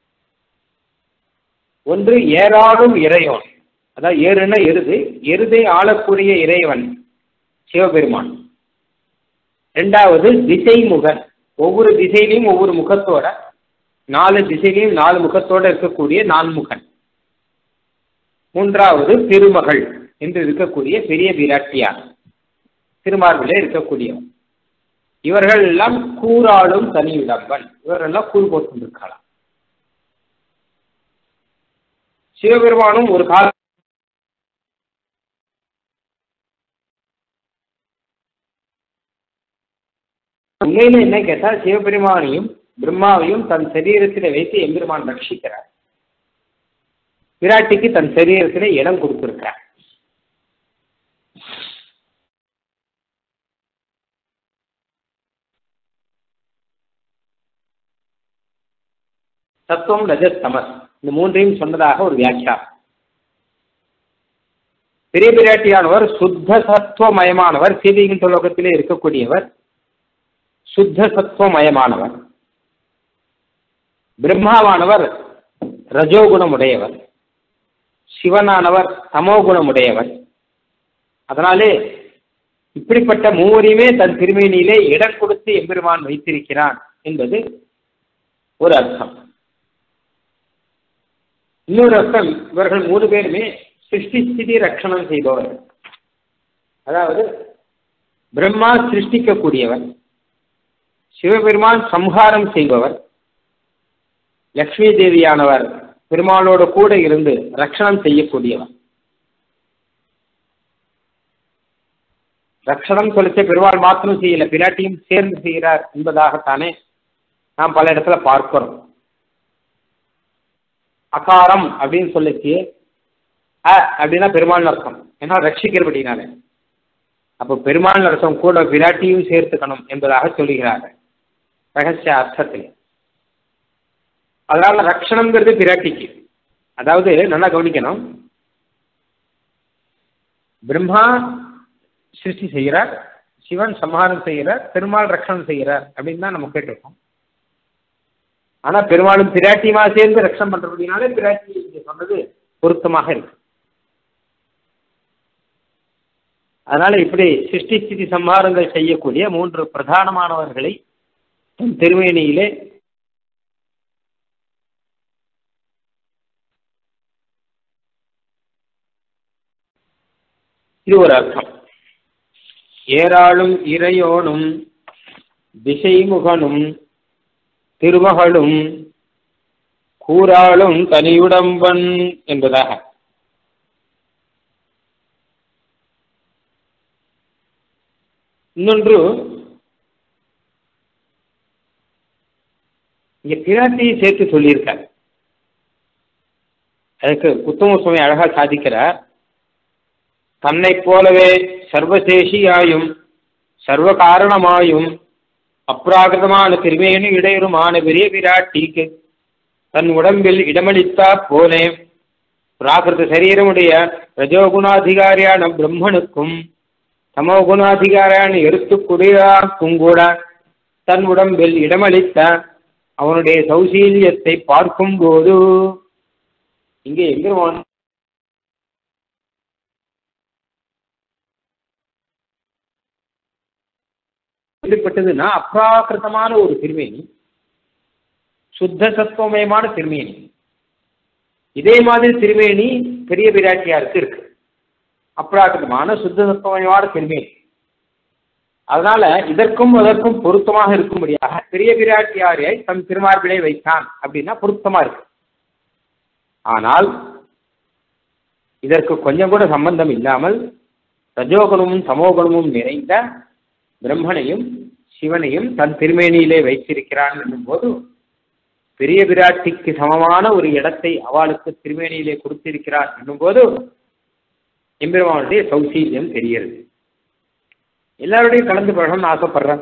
ஒன்று ஏறாடும் இறையோன் அதாவது ஏறுனா எருது எருதை ஆளக்கூடிய இறைவன் சிவபெருமான் இரண்டாவது திசைமுகன் ஒவ்வொரு திசையிலையும் ஒவ்வொரு முகத்தோட நாலு திசையிலையும் நாலு முகத்தோட இருக்கக்கூடிய நான்முகன் மூன்றாவது திருமகள் என்று இருக்கக்கூடிய பெரிய விராட்டியார் திருமார்பிலே இருக்கக்கூடியவன் இவர்கள் எல்லாம் கூறாளும் தனியுடம்பன் இவர்கள் எல்லாம் கூறு போட்டுருக்கலாம் சிவபெருமானும் ஒரு கால உண்மையில என்ன கேட்டால் சிவபெருமானையும் பிரம்மாவையும் தன் சரீரத்தில் வைத்து எம்பெருமான் ரட்சிக்கிறார் விராட்டிக்கு தன் சரீரத்தில் இடம் கொடுத்திருக்கிறார் சத்துவம் ரஜஸ் தமஸ் இந்த மூன்றையும் சொன்னதாக ஒரு வியாக்கியா பெரிய பிராட்டியானவர் சுத்த சத்துவமயமானவர் சீதைகின்ற லோகத்திலே இருக்கக்கூடியவர் சுத்த சத்துவமயமானவர் பிரம்மாவானவர் ரஜோகுணமுடையவர் சிவனானவர் தமோகுணமுடையவர் அதனாலே இப்படிப்பட்ட மூவரையுமே தன் திருமேனியிலே இடம் கொடுத்து எம்பெருமான் வைத்திருக்கிறான் என்பது ஒரு அர்த்தம் இன்னொரு அர்த்தம் இவர்கள் மூணு பேருமே சிருஷ்டி ஸ்திதி ரட்சணம் செய்பவர் அதாவது பிரம்மா சிருஷ்டிக்கக்கூடியவர் சிவபெருமான் சம்ஹாரம் செய்பவர் லக்ஷ்மி தேவியானவர் பெருமாளோட கூட இருந்து ரட்சணம் செய்யக்கூடியவர் ரட்சணம் சொல்லிச்ச பெருமாள் மாத்திரம் செய்யல பிராட்டியும் சேர்ந்து செய்கிறார் என்பதாகத்தானே நாம் பல இடத்துல பார்க்கிறோம் அகாரம் அப்படின்னு சொல்லிச்சு அ அப்படின்னா பெருமாள் அர்த்தம் ஏன்னா ரட்சிக்கிறபடினால அப்போ பெருமாள் அர்த்தம் கூட விராட்டியும் சேர்த்துக்கணும் என்பதாக சொல்லுகிறார்கள் ரகசிய அர்த்தத்தில் அதனால ரட்சணம்ங்கிறது பிராட்டிக்கு அதாவது நல்லா கவனிக்கணும் பிரம்மா சிருஷ்டி செய்கிறார் சிவன் சம்ஹாரம் செய்கிறார் பெருமாள் ரட்சணம் செய்கிறார் அப்படின்னு தான் நம்ம கேட்டிருக்கோம் ஆனா பெருமாளும் பிராட்டியுமா சேர்ந்து ரட்சணம் பண்றபடினாலே பிராட்டி இங்க சொன்னது பொருத்தமாக இருக்கு அதனால இப்படி சிருஷ்டி ஸ்திதி சம்ஹாரங்கள் செய்யக்கூடிய மூன்று பிரதானமானவர்களை தன் திருமேனியிலே இது ஒரு அர்த்தம் ஏராளும் இறையோனும் திசைமுகனும் திருமகளும் கூறாளும் தனியுடம்பன் என்பதாக இன்னொன்று இங்க பிராட்டியை சேர்த்து சொல்லியிருக்கார் அதுக்கு உத்தம சுவாமி அழகா சாதிக்கிறார் தன்னை போலவே சர்வசேஷியாயும் சர்வ காரணமாயும் அப்ராகிருதமான திருமேனி இடையருமான பெரிய பிராட்டிக்கு தன் உடம்பில் இடமளித்தா போலே பிராகிருத சரீரமுடைய ரஜோகுணாதிகாரியான பிரம்மனுக்கும் தமோகுணாதிகாரியான எருத்துக்குடியாக்கும் கூட தன் உடம்பில் இடமளித்த அவனுடைய சௌசீல்யத்தை பார்க்கும் போது இங்கே எம்பெருமான் எப்படிப்பட்டதுன்னா அப்ராகிருதமான ஒரு திருமேனி சுத்த சத்துவமயமான திருமேனி இதே மாதிரி திருமேனி பெரிய பிராட்டியாருக்கு இருக்கு அப்ராகிருதமான சுத்த சத்துவமயமான திருமேனி அதனால இதற்கும் அதற்கும் பொருத்தமாக இருக்கும்படியாக பெரிய பிராட்டியாரை தன் திருமார்பிலே வைத்தான் அப்படின்னா பொருத்தமா இருக்கு ஆனால் இதற்கு கொஞ்சம் கூட சம்பந்தம் இல்லாமல் ரஜோகுணமும் சமோகுணமும் நிறைந்த பிரம்மனையும் சிவனையும் தன் திருமேனியிலே வைத்திருக்கிறான் என்னும் போது பெரிய பிராட்டிக்கு சமமான ஒரு இடத்தை அவளுக்கு திருமேனியிலே கொடுத்திருக்கிறார் என்னும் போது எம்பெருமானுடைய சௌசீல்யம் தெரிகிறது எல்லாரோடையும் கலந்து பழகணும்னு ஆசைப்படுறேன்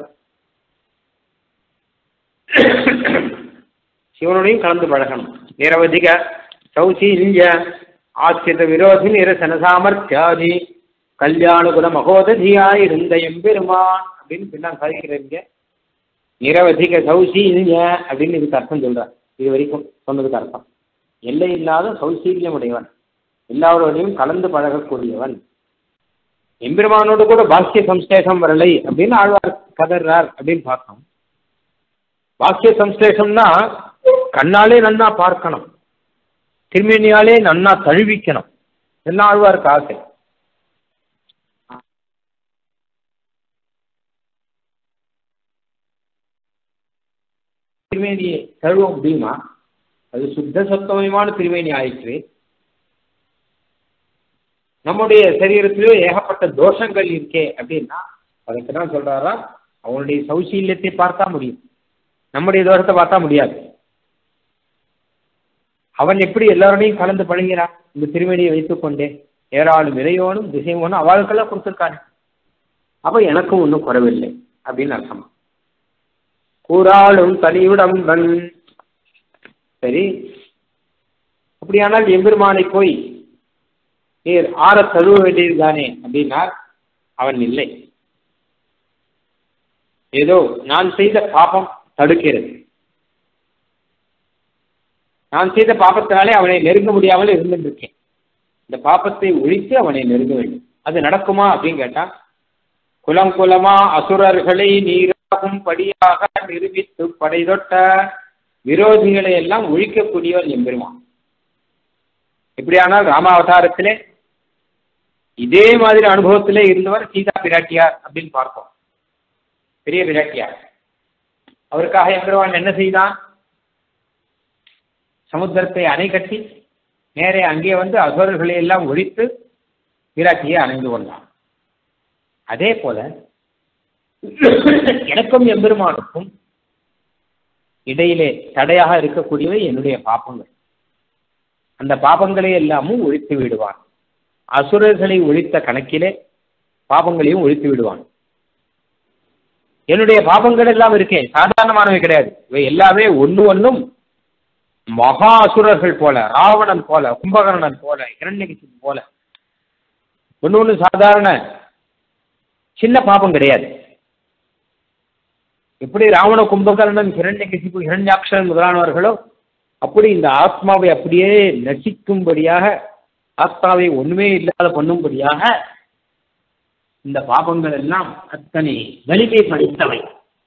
சிவனோடையும் கலந்து பழகணும் நிரவதிக சௌசீல்ய ஆசிரித விரோதி நிரசன சாமர்த்தியாதி கல்யாண குண மகோததியாய் இருந்த எம்பெருமான் அப்படின்னு பின்னால் சாதிக்கிறீங்க நிரவதிக சௌசீல்ய அப்படின்னு இதுக்கு அர்த்தம் சொல்றார் இது வரைக்கும் சொன்னதுக்கு அர்த்தம் எல்லை இல்லாத சௌசீல்யம் உடையவன் எல்லாரோடையும் கலந்து பழகக்கூடியவன் எம்பெருமானோடு கூட பாக்கிய சம்ஸ்லேஷம் வரலை அப்படின்னு ஆழ்வார் கதறார் அப்படின்னு பார்த்தோம் பாக்கிய சம்ஸ்லேஷம்னா கண்ணாலே நன்னா பார்க்கணும் திருமேனியாலே நன்னா தழுவிக்கணும் எல்லாம் ஆழ்வாருக்கு ஆசை திருமேனியை தழுவ முடியுமா அது சுத்த சத்தமயமான திருமேனி ஆயிற்று நம்முடைய சரீரத்திலேயோ ஏகப்பட்ட தோஷங்கள் இருக்கே அப்படின்னா அதுக்கு தான் சொல்றாரா அவனுடைய சௌசீல்யத்தை பார்த்தா முடியும் நம்முடைய தோஷத்தை பார்த்தா முடியாது அவன் எப்படி எல்லாரோடையும் கலந்து பழகிறான் இந்த திருமணியை வைத்துக்கொண்டே ஏராளும் இறையோனும் திசையோனும் அவளுக்கெல்லாம் கொடுத்துருக்காரு அப்ப எனக்கும் ஒன்றும் குறைவில்லை அப்படின்னு அர்த்தம் கூறாளும் தனியுடம்பன் சரி அப்படியானால் எம்பெருமானை போய் நீர் ஆற தழுவ வேண்டியதுதானே அப்படின்னார் அவன் இல்லை ஏதோ நான் செய்த பாபம் தடுக்கிறது நான் செய்த பாப்பத்தினாலே அவனை நெருங்க முடியாமல் இருந்துட்டு இருக்கேன் இந்த பாப்பத்தை ஒழித்து அவனை நெருங்க வேண்டும் அது நடக்குமா அப்படின்னு கேட்டா குலம் குலமா அசுரர்களை நீராகும் படியாக நிரூபித்து படைதொட்ட விரோதிகளை எல்லாம் ஒழிக்கக்கூடியவன் எம்பெருமான் எப்படியானால் ராமாவதாரத்திலே இதே மாதிரி அனுபவத்திலே இருந்தவர் சீதா பிராட்டியார் அப்படின்னு பார்ப்போம் பெரிய பிராட்டியார் அவருக்காக எம்பெருமான் என்ன செய்தான் சமுத்திரத்தை அணை கட்டி நேரே அங்கே வந்து அசுரர்களை எல்லாம் ஒழித்து பிராட்டியை அணைந்து கொண்டான் அதே போல எனக்கும் எம்பெருமானுக்கும் இடையிலே தடையாக இருக்கக்கூடியவை என்னுடைய பாப்பங்கள் அந்த பாபங்களை எல்லாமும் ஒழித்து விடுவான் அசுரர்களை ஒழித்த கணக்கிலே பாபங்களையும் ஒழித்து விடுவான் என்னுடைய பாபங்கள் எல்லாம் இருக்கேன் சாதாரணமானவை கிடையாது இவை எல்லாமே ஒன்று ஒன்றும் மகா அசுரர்கள் போல ராவணன் போல கும்பகர்ணன் போல இரண்யகிசி போல ஒன்று ஒன்று சாதாரண சின்ன பாபம் கிடையாது எப்படி ராவண கும்பகர்ணன் ஹிரண்யகிசிப்பு ஹிரண்யாட்சரன் முதலானவர்களோ அப்படி இந்த ஆத்மாவை அப்படியே நசிக்கும்படியாக ஆத்மாவை ஒண்ணுமே இல்லாத பண்ணும்படியாக இந்த பாபங்கள் எல்லாம் அத்தனை வலிமை படைத்தவை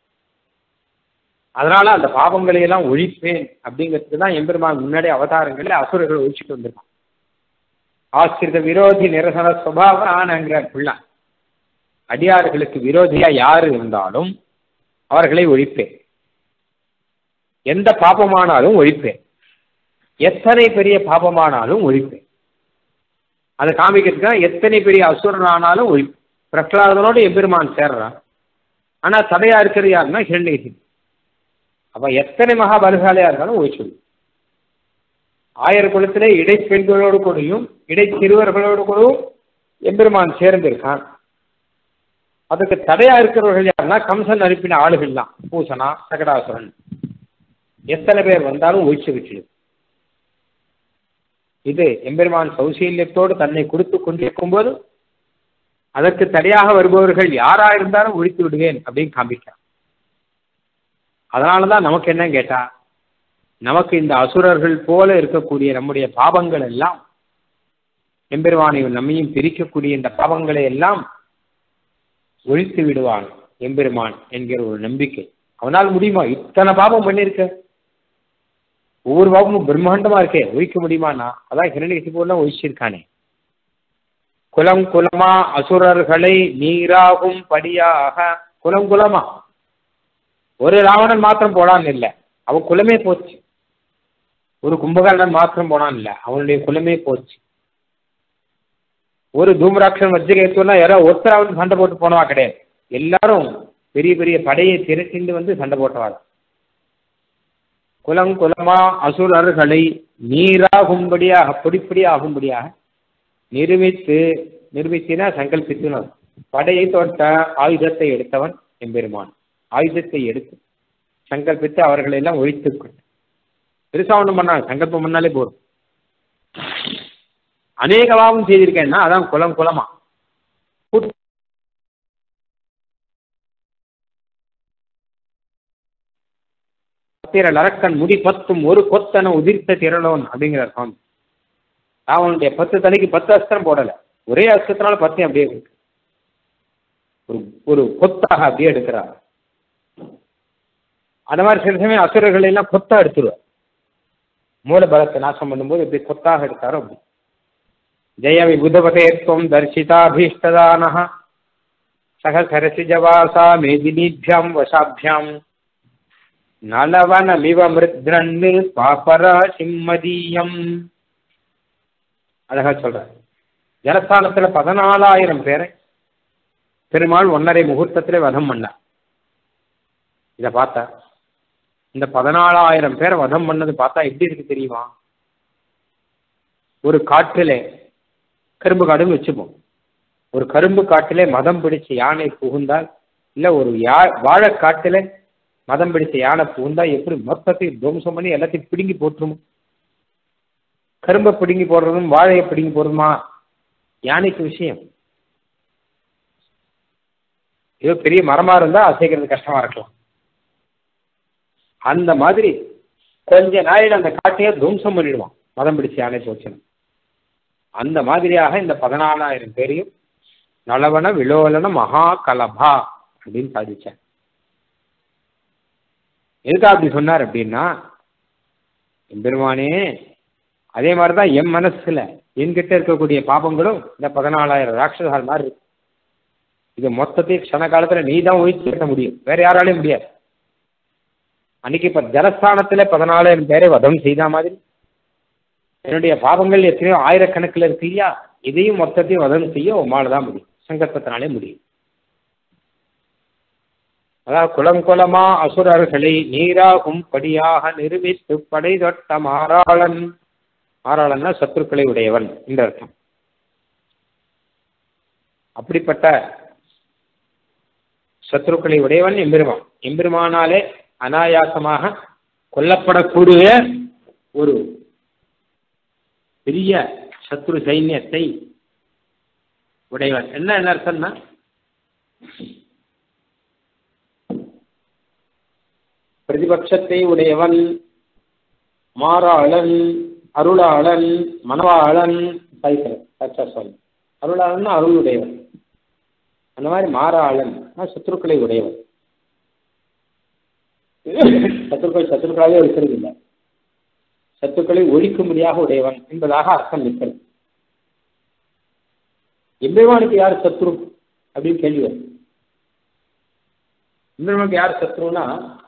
அதனால அந்த பாபங்களை எல்லாம் ஒழிப்பேன் அப்படிங்கிறதுக்கு தான் எம்பெருமான் முன்னாடி அவதாரங்களில் அசுரர்களை ஒழிச்சிட்டு வந்திருக்கான் ஆசிரித விரோதி நிரசன சுபாவானங்கிற பிள்ளை அடியார்களுக்கு விரோதியா யார் இருந்தாலும் அவர்களை ஒழிப்பேன் எந்த பாபமானாலும் ஒழிப்பேன் எத்தனை பெரிய பாபமானாலும் ஒழிப்பேன் அதை காமிக்கிறதுக்கு எத்தனை பெரிய அசுரன் ஆனாலும் ஒழிப்பேன் பிரகலாதனோடு எம்பெருமான் சேர்றான் ஆனா தடையா இருக்கிறது யாருன்னா ஹிரண்யகசிபு அப்ப எத்தனை மகாபலசாலியா இருந்தாலும் ஓய்ச்சொல்லு ஆயர் குலத்திலே இடைப்பெண்களோடு கூடயும் இடைச்சிறுவர்களோடு கூடவும் எம்பெருமான் சேர்ந்திருக்கான் அதுக்கு தடையா இருக்கிறவர்கள் யாருன்னா கம்சன் அனுப்பின ஆளுகள்லாம் பூசனா சகடாசுரன் எத்தனை பேர் வந்தாலும் ஒழிச்சு விட்டுடு இது எம்பெருமான் சௌசீல்யத்தோடு தன்னை கொடுத்து கொண்டிருக்கும் போது அதற்கு தடையாக வருபவர்கள் யாரா இருந்தாலும் ஒழித்து விடுவேன் அப்படின்னு காமிக்கிறான் அதனாலதான் நமக்கு என்ன கேட்டா நமக்கு இந்த அசுரர்கள் போல இருக்கக்கூடிய நம்முடைய பாவங்கள் எல்லாம் எம்பெருமானையும் நம்மையும் பிரிக்கக்கூடிய இந்த பாவங்களை எல்லாம் ஒழித்து விடுவான் எம்பெருமான் என்கிற ஒரு நம்பிக்கை அவனால் முடியுமா இத்தனை பாவம் பண்ணிருக்க ஒவ்வொரு பாவமும் பிரம்மாண்டமா இருக்கே ஒழிக்க முடியுமானா அதான் ஹிரண்யகசிபுலாம் ஒழிச்சிருக்கானே குலம் குலமா அசுரர்களை நீராகும் படியாக குலம் குலமா ஒரு ராவணன் மாத்திரம் போனான்னு இல்லை அவன் குலமே போச்சு ஒரு கும்பகர்ணன் மாத்திரம் போனான் இல்லை அவனுடைய குலமே போச்சு ஒரு தூமராட்சன் வஜ்ரகேத்துனா யாரோ ஒருத்தராவது சண்டை போட்டு போனவா கிடையாது எல்லாரும் பெரிய பெரிய படையை திரட்டிண்டு வந்து சண்டை போட்டவா குலம் குலமா அசுரர்களை நீராகும்படியாக பொடிப்படி ஆகும்படியாக நிரூபித்து நிரூபித்தினா சங்கல்பித்து படையை தோட்ட ஆயுதத்தை எடுத்தவன் எம்பெருமான் ஆயுதத்தை எடுத்து சங்கல்பித்து அவர்களை எல்லாம் ஒழித்து கொண்டு பெருசா ஒன்றும் பண்ணாங்க சங்கல்பம் பண்ணாலே போதும் அநேக பாவம் செய்திருக்கேன்னா அதான் குலம் குலமா திரள் அரக்கன் முடி பத்தும் ஒரு கொத்தன உதிர்த்த திரளோன் அப்படிங்கிறார் சுவாமி அவனுடைய பத்து தலைக்கு பத்து அஸ்திரம் போடல ஒரே அஸ்திரத்தினால பத்தையும் அப்படியே இருக்கு ஒரு ஒரு கொத்தாக அப்படியே எடுக்கிறார் அந்த மாதிரி சில சமயம் அசுரர்களை எல்லாம் கொத்தா எடுத்துருவார் மூல பலத்தை நாசம் பண்ணும்போது இப்படி கொத்தாக எடுத்தாரோ அப்படி ஜெய விபுதபதேத்வம் தர்சிதாபீஷ்டதான சகசரசிஜவாசா மேதினீபியாம் வசாபியாம் நலவனமிவ மிருத்ரன்னு பாப்பரா சிம்மதீயம் அழகா சொல்ற ஜலஸ்தானத்துல பதினாலாயிரம் பேரை பெருமாள் ஒன்னரை முகூர்த்தத்திலே வதம் பண்ணார் இதை பார்த்தா இந்த பதினாலாயிரம் பேரை வதம் பண்ணது பார்த்தா எப்படி இருக்கு தெரியுமா ஒரு காட்டிலே கரும்பு காடுன்னு வச்சுப்போம் ஒரு கரும்பு காட்டிலே மதம் பிடிச்ச யானை புகுந்தால் இல்ல ஒரு யா வாழைக்காட்டில மதம் பிடிச்ச யானை புகுந்தா எப்படி மொத்தத்தையும் துவம்சம் பண்ணி எல்லாத்தையும் பிடுங்கி போட்டுருமோ கரும்பை பிடுங்கி போடுறதும் வாழையை பிடுங்கி போடுறதுமா யானைக்கு விஷயம் ஏதோ பெரிய மரமா இருந்தா அசைக்கிறது கஷ்டமா இருக்கலாம் அந்த மாதிரி கொஞ்ச நாளில் அந்த காட்டையே துவம்சம் பண்ணிடுவான் மதம் பிடிச்ச யானை போச்சுன்னு அந்த மாதிரியாக இந்த பதினாலாயிரம் பேரையும் நலவன விலோலன மகா கலபா அப்படின்னு சாதிச்சார் எதுக்கா அப்படி சொன்னார் அப்படின்னா எம்பெருமானே அதே மாதிரி தான் என் மனசுல என்கிட்ட இருக்கக்கூடிய பாபங்களும் இந்த பதினாலாயிரம் ராட்சசால் மாதிரி இருக்கு இது மொத்தத்தையும் க்ஷண காலத்துல நீ தான் ஒழிச்சு கட்ட முடியும் வேற யாராலையும் முடியாது அன்னைக்கு இப்ப ஜலஸ்தானத்துல பதினாலாயிரம் பேரை வதம் செய்த மாதிரி என்னுடைய பாவங்கள் எத்தனையோ ஆயிரக்கணக்கில் இருக்கு இல்லையா இதையும் மொத்தத்தையும் வதம் செய்ய உமால தான் முடியும் சங்கல்பத்தினாலே முடியும் அதாவது குலம் குலமா அசுரர்களை நீராகும் படியாக நிரூபித்து படை தொட்ட மாறாளன் மாறாளன்னா சத்துருக்களை உடையவன் இந்த அர்த்தம் அப்படிப்பட்ட சத்ருக்களை உடையவன் எம்பெருமான் எம்பெருமானாலே அனாயாசமாக கொல்லப்படக்கூடிய ஒரு பெரிய சத்ரு சைன்யத்தை உடையவன் என்ன என்ன அர்த்தம்னா பிரதிபட்சத்தை உடையவன் மாறாளன் அருளாளன் மனவாளன் சொல்லு அருளாளன் அருளுடையவன் அந்த மாதிரி மாறாளன் சத்துருக்களை உடையவன் சத்துருக்கள் சத்துருக்களாகவே இருக்கிறது இல்லை சத்துக்களை ஒழிக்கும்படியாக உடையவன் என்பதாக அர்த்தம் இருக்கிறது எம்பெருமானுக்கு யார் சத்ரு அப்படின்னு கேள்வி வரும் எம்பெருமானுக்கு யார் சத்ருன்னா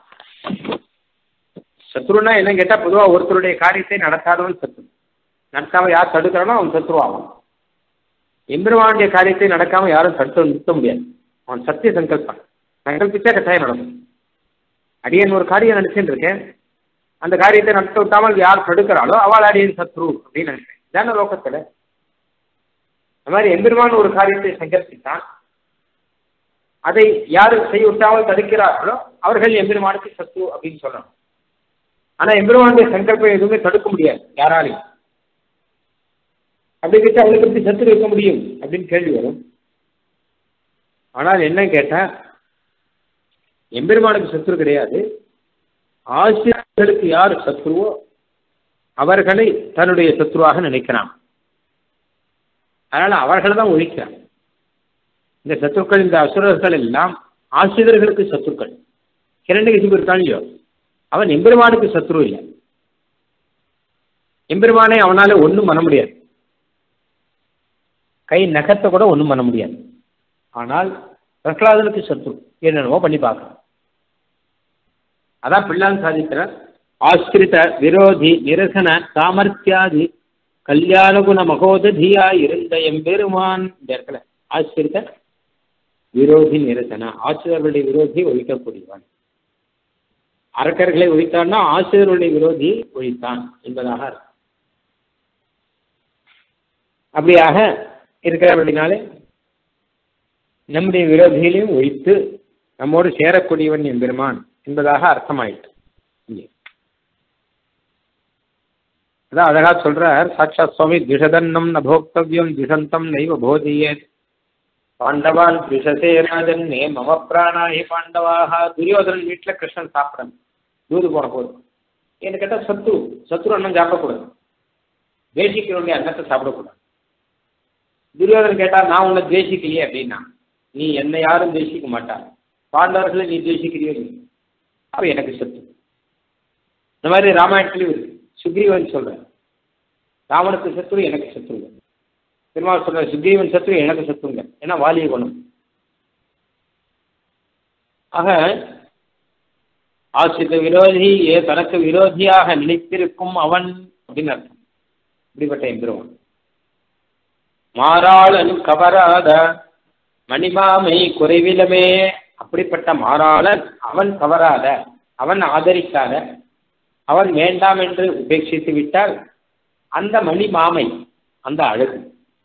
சத்ருன்னா என்ன கேட்டா பொதுவா ஒருத்தருடைய காரியத்தை நடத்தாதவன் சத்ரு நடத்தாம யார் தடுக்கிறானோ அவன் சத்ருவாகும் எம்பெருமானுடைய காரியத்தை நடக்காம யாரும் தடுத்து நிறுத்த முடியாது அவன் சத்திய சங்கல்பன் சங்கல்பிச்சா கட்டாயம் நடக்கும் அடியன் ஒரு காரியம் நினைச்சுட்டு இருக்கேன் அந்த காரியத்தை நடத்த விட்டாமல் யார் தடுக்கிறாளோ அவள் அடியன் சத்ரு அப்படின்னு நினைக்கிறேன் இதான லோகத்துல அந்த மாதிரி எம்பெருமான் ஒரு காரியத்தை சங்கல்பித்தான் அதை யாரு செய்ய விட்டாமல் தடுக்கிறார்களோ அவர்கள் எம்பெருமானுக்கு சத்ரு அப்படின்னு சொல்லணும் ஆனா எம்பெருமானுடைய சங்கல்பம் எதுவுமே தடுக்க முடியாது யாராலையும் அப்படி கேட்டு அவளுக்கு எப்படி சத்துரு இருக்க முடியும் அப்படின்னு கேள்வி வரும் ஆனால் என்ன கேட்டா எம்பெருமானுக்கு சத்துரு கிடையாது ஆசிரியர்களுக்கு யார் சத்ருவோ அவர்களை தன்னுடைய சத்ருவாக நினைக்கிறான் அதனால அவர்கள் தான் ஒழிக்கிறான் இந்த சத்துருக்கள் இந்த அசுரர்கள் எல்லாம் ஆசிரியர்களுக்கு சத்துருக்கள் கிரண்டகிசிபு இருக்கான் இல்லையோ அவன் எம்பெருமானுக்கு சத்ரு இல்லை எம்பெருமானை அவனால ஒன்றும் பண்ண முடியாது கை நகத்தை கூட ஒன்றும் பண்ண முடியாது ஆனால் பிரகலாதனுக்கு சத்ரு என்னென்னமோ பண்ணி பார்க்கலாம் அதான் பிள்ளான் சாதிக்கிறார் ஆசிரித விரோதி நிரசன சாமர்த்தியாதி கல்யாண குண மகோததியா இருந்த எம்பெருமான் இந்த இடத்துல ஆசிரித விரோதி நிரசன ஆசிரியர்களுடைய விரோதி ஒழிக்கக்கூடியவன் அரக்கர்களை ஒழித்தான்னா ஆசிரியர்களுடைய விரோதி ஒழித்தான் என்பதாக அர்த்தம் அப்படியாக இருக்கிறபடினாலே நம்முடைய விரோதிகளையும் ஒழித்து நம்மோடு சேரக்கூடியவன் எம்பெருமான் என்பதாக அர்த்தமாயிட்டு இங்கே அதான் அழகா சொல்றார் சாட்சாத் சுவாமி திஷதன்னம் ந போக்தவியம் திசந்தம் நைவ போதியேத் பாண்டவான் திசசே ராஜன்னே மம பிராணாயி பாண்டவாக துரியோதனன் வீட்டில் கிருஷ்ணன் சாப்பிடணும் தூது போன போது என்ன கேட்டால் சத்ரு சத்ரு அண்ணன் சாப்பிடக்கூடாது தேசிக்க வேண்டிய அன்னத்தை சாப்பிடக்கூடாது துரியோதனன் கேட்டா நான் உன்னை தேசிக்கலையே அப்படின்னா நீ என்னை யாரும் தேசிக்க மாட்டார் பாண்டவர்களை நீ தேசிக்கிறியோ அப்ப எனக்கு சத்து இந்த மாதிரி ராமாயணத்திலையும் இருக்கு சுக்ரீவன் சொல்றேன் ராவனுக்கு சத்ரு எனக்கு சத்ருங்க பெருமாள் சொல்ற சுக்ரீவன் சத்ரு எனக்கு சத்ருங்க ஏன்னா வாலிய குணம் ஆக ஆசிரித்த விரோதி ஏ தனக்கு விரோதியாக நினைத்திருக்கும் அவன் அப்படின்னு அர்த்தம் இப்படிப்பட்ட எம்பெருமான் மாறாளன் கவராத மணிமாமை குறைவிலமே அப்படிப்பட்ட மாறாளன் அவன் கவராத அவன் ஆதரிக்காத அவன் வேண்டாம் என்று உபேட்சித்து விட்டால் அந்த மணிமாமை அந்த அழகு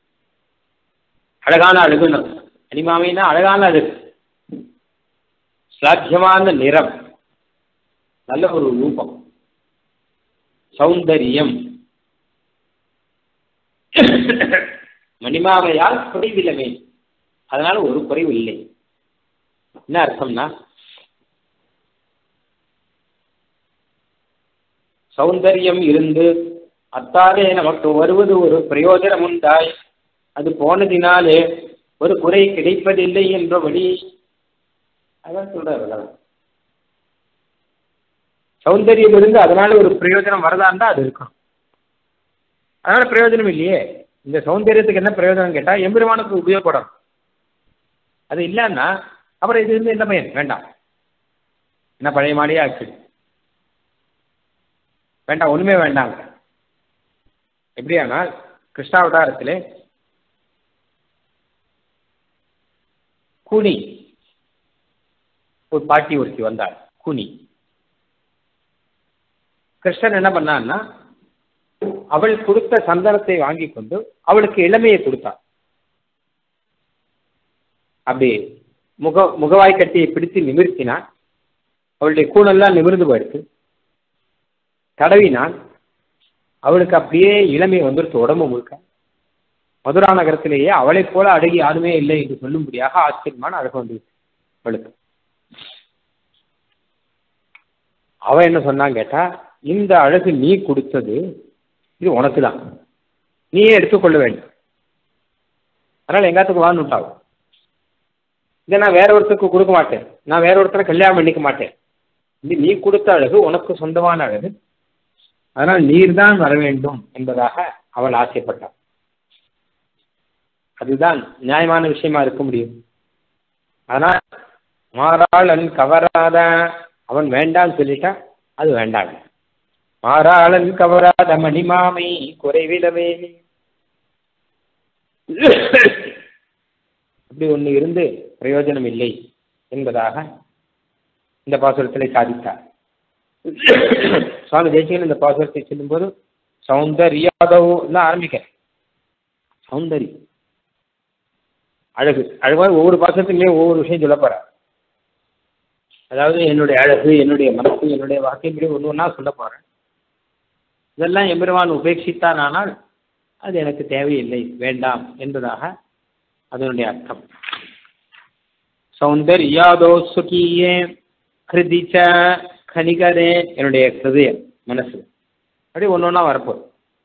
அழகான அழகுன்னு மணிமாமைன்னா அழகான அழகு சாத்தியமான நிறம் நல்ல ஒரு ரூபம் சௌந்தரியம் மணிமாமையால் குறைவில்லமே அதனால ஒரு குறைவு இல்லை என்ன அர்த்தம்னா சௌந்தரியம் இருந்து அத்தாலே நமக்கு வருவது ஒரு பிரயோஜனம் உண்டாய் அது போனதினாலே ஒரு குறை கிடைப்பதில்லை என்றபடி அதான் சொல்றாரு சௌந்தரியம் இருந்து அதனால ஒரு பிரயோஜனம் வரதாண்டா அது இருக்கும் அதனால பிரயோஜனம் இல்லையே இந்த சௌந்தரியத்துக்கு என்ன பிரயோஜனம் கேட்டா எம்பெருமானுக்கு உபயோகப்படும் அது இல்லைன்னா அப்புறம் இது இருந்து என்ன பயன் வேண்டாம் என்ன பழைய மாடியே ஆச்சு வேண்டாம் ஒண்ணுமே வேண்டாங்க எப்படியானால் கிருஷ்ணாவதாரத்திலே கூனி ஒரு பாட்டி ஒருத்தி வந்தாள் கூனி கிருஷ்ணன் என்ன பண்ணான்னா அவள் கொடுத்த சந்தனத்தை வாங்கி கொண்டு அவளுக்கு இளமையை கொடுத்தாள் அப்படி முக முகவாய் கட்டியை பிடித்து நிமிர்த்தினான் அவளுடைய கூணெல்லாம் நிமிர்ந்து போயிடுச்சு தடவினான் அவளுக்கு அப்படியே இளமை வந்துருச்சு உடம்பு முழுக்க மதுரா நகரத்திலேயே அவளைப் போல அழகி யாருமே இல்லை என்று சொல்லும்படியாக ஆச்சரியமான அழகு வந்துருச்சு அவளுக்கு அவ என்ன சொன்னான் கேட்டா இந்த அழகு நீ கொடுத்தது இது உனக்கு தான் நீயே எடுத்துக்கொள்ள வேண்டும் அதனால எங்காத்துக்கு வாழ்ந்துட்டாவும் இதை நான் வேற ஒருத்தருக்கு கொடுக்க மாட்டேன் நான் வேற ஒருத்தரை கல்யாணம் பண்ணிக்க மாட்டேன் இது நீ கொடுத்த அழகு உனக்கு சொந்தமான அழகு அதனால் நீர்தான் வர வேண்டும் என்பதாக அவள் ஆசைப்பட்டாள் அதுதான் நியாயமான விஷயமா இருக்க முடியும் அதனால் மாறாளன் கவராத அவன் வேண்டான்னு சொல்லிட்டா அது வேண்டாம் மாறாளன் கவராத மணிமாமை குறைவிலவே அப்படி ஒன்று இருந்து பிரயோஜனம் இல்லை என்பதாக இந்த பாசுரத்தில் சாதித்தார் சுவாமி தேசிகன் இந்த பாசுரத்தை சொல்லும்போது சௌந்தர்யாதவோ தான் ஆரம்பிக்க சௌந்தரி அழகு அழகாக ஒவ்வொரு பாசுரத்துலையும் ஒவ்வொரு விஷயம் சொல்ல போறார் அதாவது என்னுடைய அழகு என்னுடைய மனசு என்னுடைய வாழ்க்கை இப்படி ஒன்று ஒன்றா சொல்ல போறேன் இதெல்லாம் எம்பெருமான் உபேட்சித்தான் ஆனால் அது எனக்கு தேவையில்லை வேண்டாம் என்பதாக அதனுடைய அர்த்தம் சௌந்தர்யாதோ சுகியே ஹிருதிச்ச கனிகரே என்னுடைய ஹிருதயம் மனசு அப்படி ஒன்று ஒன்றா வரப்போகுது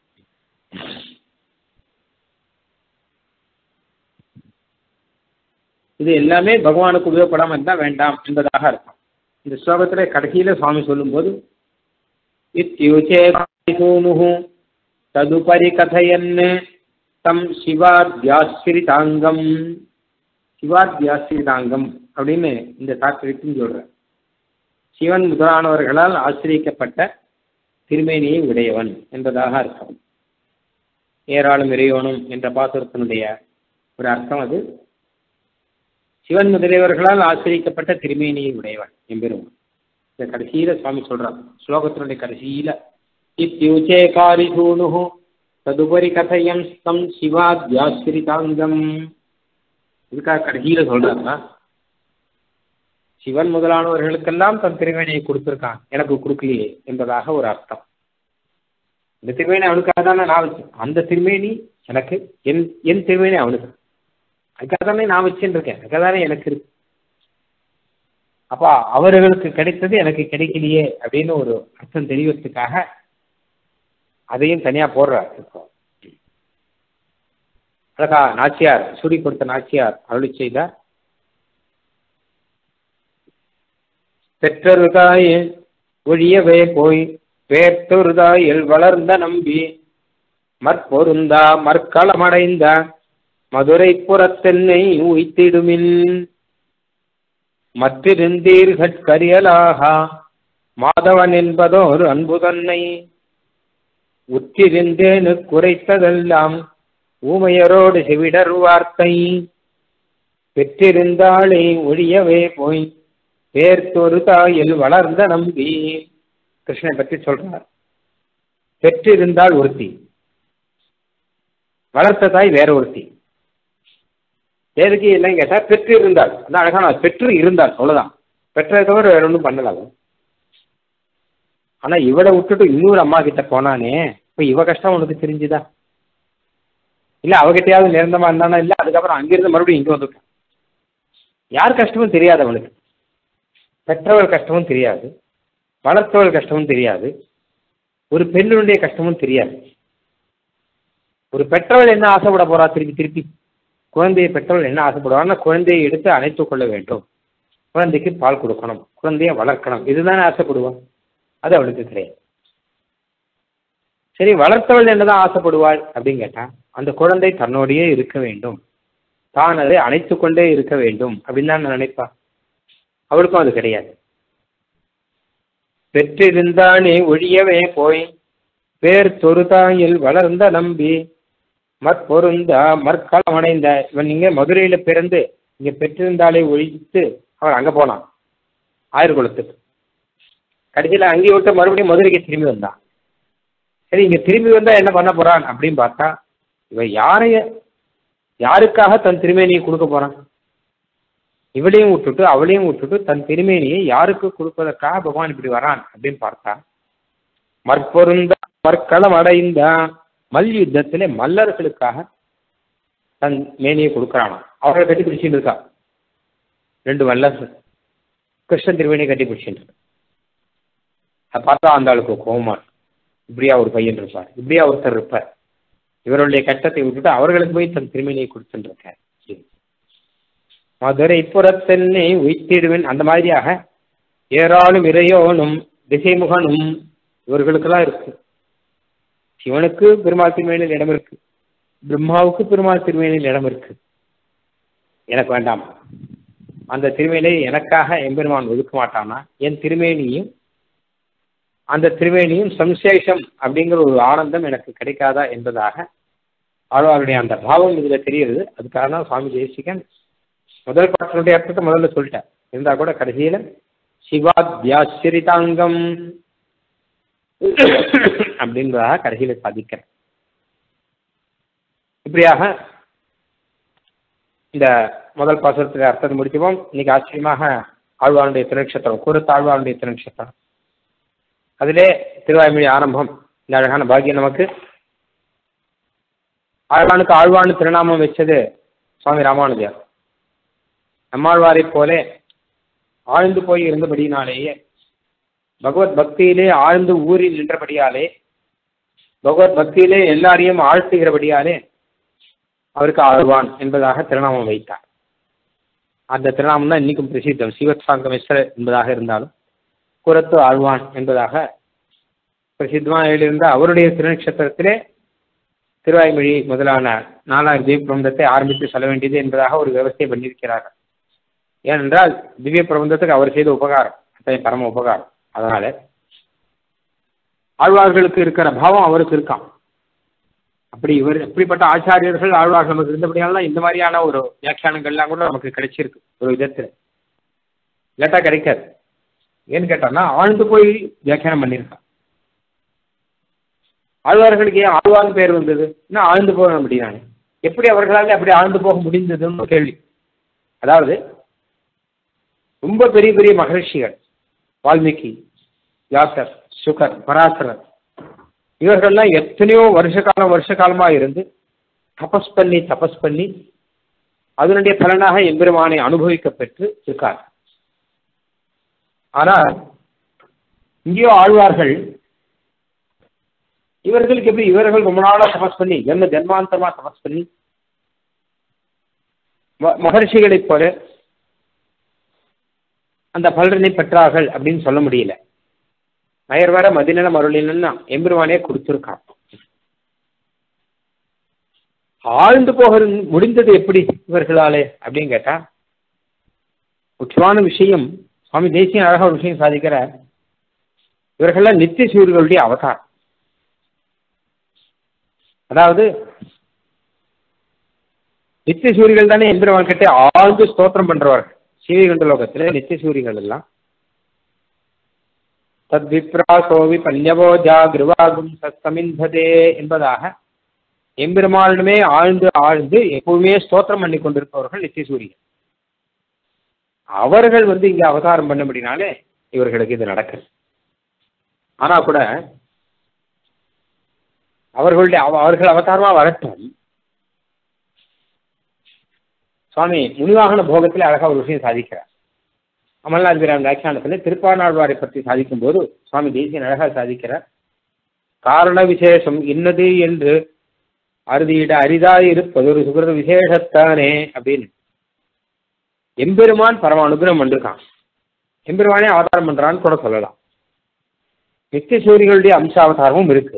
இது எல்லாமே பகவானுக்கு உபயோகப்படாமல் இருந்தால் வேண்டாம் என்பதாக அர்த்தம் இந்த ஸ்லோகத்தில் கடைசியில் சுவாமி சொல்லும்போது இத்யுச்சே சூனுஹு ததுபரி கதையன் தம் சிவாத்யாசிரிதாங்கம் சிவாத்யாசிரிதாங்கம் அப்படின்னு இந்த தாக்கத்துன்னு சொல்கிறேன் சிவன் முதலானவர்களால் ஆசிரியக்கப்பட்ட திருமேனியை உடையவன் என்பதாக அர்த்தம் ஏராளம் இறையோனும் என்ற பாசுரத்தினுடைய ஒரு அர்த்தம் அது சிவன் முதலியவர்களால் ஆசிரியக்கப்பட்ட திருமேனியை உடையவன் எம்பெருமான் இந்த கடைசியில சுவாமி சொல்றார் ஸ்லோகத்தினுடைய கடைசியில இத்தியுச்சே காரி சூனு ததுபரி கதையம் ஸ்தம் சிவாத்யாசிரிதாங்கம் இதுக்காக கடைசியில சொல்றாங்களா சிவன் முதலானவர்களுக்கெல்லாம் தன் திருமேனியை கொடுத்துருக்கான் எனக்கு கொடுக்கலையே என்பதாக ஒரு அர்த்தம் இந்த திருமேனி அவனுக்காக தானே நான் வச்சேன் அந்த திருமேனி எனக்கு என் என் திருமேனி அவனுக்கு அதுக்காக தானே நான் வச்சுட்டு இருக்கேன் அதுக்காக தானே எனக்கு இருக்கு அப்போ அவர்களுக்கு கிடைத்தது எனக்கு கிடைக்கலையே அப்படின்னு ஒரு அர்த்தம் தெரியறதுக்காக அதையும் தனியா போடுறார் இப்போ அழகா நாச்சியார் சுடி கொடுத்த நாச்சியார் அருளி செய்தார் பெற்றொருதாய் ஒழியவே போய் பேர்த்தொருதாயில் வளர்ந்த நம்பி மற்பொருந்தா மற்களமடைந்த மதுரை புறத்தென்னை உய்த்திடுமின் மற்றிருந்தீர்கரியலாக மாதவன் என்பதோர் அன்பு தன்னை உற்றிருந்தேனு குறைத்ததெல்லாம் ஊமையரோடு செவிடர் வார்த்தை பெற்றிருந்தாளே ஒழியவே போய் பேர்த்தொரு தாயில் வளர்ந்த நம்பி கிருஷ்ணனை பற்றி சொல்றார் பெற்றிருந்தால் ஒருத்தி வளர்த்த தாய் வேற ஒருத்தி எதுக்கு இல்லைன்னு கேட்டா பெற்று இருந்தால் அதான் அழகான பெற்று இருந்தால் அவ்வளவுதான் பெற்றதை தவிர வேற ஒன்றும் பண்ணல அவன் ஆனா இவளை விட்டுட்டு இன்னொரு அம்மா கிட்ட போனானே இப்ப இவ கஷ்டம் உனக்கு தெரிஞ்சுதா இல்ல அவகிட்டயாவது நிரந்தரமா இருந்தானா இல்ல அதுக்கப்புறம் அங்கிருந்து மறுபடியும் இங்க வந்துட்டான் யார் கஷ்டமும் தெரியாது அவனுக்கு பெற்றவள் கஷ்டமும் தெரியாது வளர்த்தவள் கஷ்டமும் தெரியாது ஒரு பெண்ணுடைய கஷ்டமும் தெரியாது ஒரு பெற்றவள் என்ன ஆசைப்பட போறா திருப்பி திருப்பி குழந்தையை பெற்றவள் என்ன ஆசைப்படுவான்னா குழந்தையை எடுத்து அணைத்துக் கொள்ள வேண்டும் குழந்தைக்கு பால் கொடுக்கணும் குழந்தைய வளர்க்கணும் இதுதானே ஆசைப்படுவாள் அது அவளுக்கு கிடையாது சரி வளர்த்தவள் என்னதான் ஆசைப்படுவாள் அப்படின்னு கேட்டா அந்த குழந்தை தன்னோடையே இருக்க வேண்டும் தான் அதை அணைத்து கொண்டே இருக்க வேண்டும் அப்படின்னு தான் நினைப்பா அவளுக்கும் அது கிடையாது பெற்றிருந்தானே ஒழியவே போய் பேர் தொருதாயில் வளர்ந்த நம்பி மற்பொருந்தா மற்களம் அடைந்த இவன் இங்க மதுரையில பிறந்து இங்க பெற்றிருந்தாலே ஒழித்து அவன் அங்க போனான் ஆயுர்குலத்துக்கு கடைசியில் அங்கேயே விட்டு மறுபடியும் மதுரைக்கு திரும்பி வந்தான் சரி இங்க திரும்பி வந்தா என்ன பண்ண போறான் அப்படின்னு பார்த்தா இவன் யாரைய யாருக்காக தன் திருமேனியை கொடுக்க போறான் இவளையும் விட்டுட்டு அவளையும் விட்டுட்டு தன் திருமேனியை யாருக்கு கொடுப்பதற்காக பகவான் இப்படி வரான் அப்படின்னு பார்த்தா மற்பொருந்த மற்களம் அடைந்த மல்யுத்தத்திலே மல்லர்களுக்காக தன் மேனியை கொடுக்குறானா அவரை கட்டி பிடிச்சிட்டு இருக்கா ரெண்டு மல்லர்கள் கிருஷ்ணன் திருவேணியை கட்டி பிடிச்சிட்டு அதை பார்த்தா அந்த ஆளுக்கு கோபமா இப்படியா ஒரு பையன் இருப்பார் இப்படியா ஒருத்தர் இருப்பார் இவருடைய கஷ்டத்தை விட்டுட்டு அவர்களுக்கு போய் தன் திருமணியை கொடுத்துட்டு இருக்கார் மதுரை புறத்தென்னை உய்த்திடுவேன் அந்த மாதிரியாக ஏராளும் இறையோனும் திசைமுகனும் இவர்களுக்கெல்லாம் இருக்கு சிவனுக்கு பெருமாள் திருமேனியில் இடம் இருக்கு பிரம்மாவுக்கு பெருமாள் திருமேனியில் இடம் இருக்கு எனக்கு வேண்டாம் அந்த திருமேனியை எனக்காக எம்பெருமான் ஒதுக்க மாட்டானா என் திருமேனியும் அந்த திருவேணியும் சம்சேஷம் அப்படிங்கிற ஒரு ஆனந்தம் எனக்கு கிடைக்காதா என்பதாக ஆழ்வாருடைய அந்த பாவம் இதுல தெரியுது அதுக்காக தான் சுவாமி தேசிகன் முதல் பாட்டினுடைய அர்த்தத்தை முதல்ல சொல்லிட்டேன் இருந்தா கூட கடைசியில சிவாத்யாசிரிதாங்கம் அப்படின்றதாக கடைசியில சாதிக்கிறேன் இப்படியாக இந்த முதல் பாசுரத்துடைய அர்த்தத்தை முடிச்சுவோம் இன்னைக்கு ஆச்சரியமாக ஆழ்வானுடைய திருநட்சத்திரம் குருத்த ஆழ்வானுடைய திருநட்சத்திரம் அதிலே திருவாய்மொழி ஆரம்பம் இந்த அழகான பாக்கியம் நமக்கு ஆழ்வானுக்கு ஆழ்வானு திருநாமம் வச்சது சுவாமி ராமானுஜர் நம்மாழ்வாரை போலே ஆழ்ந்து போய் இருந்தபடியினாலேயே பகவத் பக்தியிலே ஆழ்ந்து ஊறி நின்றபடியாலே பகவத் பக்தியிலே எல்லாரையும் ஆழ்த்துகிறபடியாலே அவருக்கு ஆழ்வான் என்பதாக திருநாமம் வைத்தார் அந்த திருநாமம் தான் இன்னைக்கும் பிரசித்தம் சிவசாங்கமேஸ்வர என்பதாக இருந்தாலும் குரத்து ஆழ்வான் என்பதாக பிரசித்தமாக எழுதியிருந்த அவருடைய திருநட்சத்திரத்திலே திருவாய்மொழி முதலான நாலாயிரம் திவ்ய பிரபந்தத்தை ஆரம்பித்து சொல்ல வேண்டியது என்பதாக ஒரு விவசாயம் பண்ணியிருக்கிறார்கள் ஏனென்றால் திவ்ய பிரபந்தத்துக்கு அவர் செய்த உபகாரம் அத்தனை பரம உபகாரம் அதனால ஆழ்வார்களுக்கு இருக்கிற பாவம் அவருக்கு இருக்கான் அப்படி இவர் இப்படிப்பட்ட ஆச்சாரியர்கள் ஆழ்வார்கள் நமக்கு இருந்தபடியால இந்த மாதிரியான ஒரு வியாக்கியானங்கள்லாம் கூட நமக்கு கிடைச்சிருக்கு ஒரு விதத்தில் இல்லாட்டா கிடைக்காது ஏன்னு கேட்டோம்னா ஆழ்ந்து போய் வியாக்கியானம் பண்ணியிருக்கான் ஆழ்வார்களுக்கு ஏன் ஆழ்வார்னு பேர் வந்தது இன்னும் ஆழ்ந்து போக முடியாது எப்படி அவர்களால் அப்படி ஆழ்ந்து போக முடிந்ததுன்னு கேள்வி அதாவது ரொம்ப பெரிய பெரிய மகர்ஷிகள் வால்மீகி வியாசர் சுகர் பராசரர் இவர்கள்லாம் எத்தனையோ வருஷ காலம் வருஷ காலமா இருந்து தபஸ் பண்ணி தபஸ் பண்ணி அதனுடைய பலனாக எம்பெருமானை அனுபவிக்க பெற்று இருக்கார் ஆனால் இங்கேயோ ஆழ்வார்கள் இவர்களுக்கு எப்படி இவர்கள் ரொம்ப நாளா தபஸ் பண்ணி ஜென்ம ஜென்மாந்தரமா தபஸ் பண்ணி மகர்ஷிகளைப் போல அந்த பலனை பெற்றார்கள் அப்படின்னு சொல்ல முடியல நயர் வர மதிநல மருளினா எம்பெருமானே கொடுத்துருக்கான் ஆழ்ந்து போக முடிந்தது எப்படி இவர்களாலே அப்படின்னு கேட்டா முக்கியமான விஷயம் சுவாமி தேசிய அழகா ஒரு விஷயம் சாதிக்கிற இவர்கள்லாம் நித்திய சூரியர்களுடைய அவதாரம் அதாவது நித்திய சூரிகள் தானே எம்பெருமான் கிட்ட ஆழ்ந்து ஸ்தோத்திரம் பண்றவர்கள் சீவிகண்ட லோகத்துல நித்திய சூரிகள் எல்லாம் தத்விப்ராசோவி பல்யவோ ஜாகிருவாகும் சத்தமிந்ததே என்பதாக எம்பெருமானுமே ஆழ்ந்து ஆழ்ந்து எப்பவுமே ஸ்தோத்திரம் பண்ணி கொண்டிருப்பவர்கள் நித்திய சூரியன் அவர்கள் வந்து இங்க அவதாரம் பண்ணபடினாலே இவர்களுக்கு இது நடக்குது ஆனா கூட அவர்களுடைய அவர்கள் அவதாரமா வரட்டும் சுவாமி முனிவாகன போகத்தில் அழகா ஒரு விஷயம் சாதிக்கிறார் அமல்நாத் வீரான் வியாக்கியானத்தில் திருப்பானாழ்வாரை பற்றி சாதிக்கும் போது சுவாமி தேசியன் அழகா சாதிக்கிறார் காரண விசேஷம் இன்னது என்று அறுதியிட அரிதாய் இருப்பது ஒரு சுகிருத விசேஷத்தானே அப்படின்னு எம்பெருமான் பரம அனுகிரகம் பண்ணிருக்கான் எம்பெருமானே அவதாரம் பண்றான்னு கூட சொல்லலாம் நித்திய சூரிகளுடைய அம்ச அவதாரமும் இருக்கு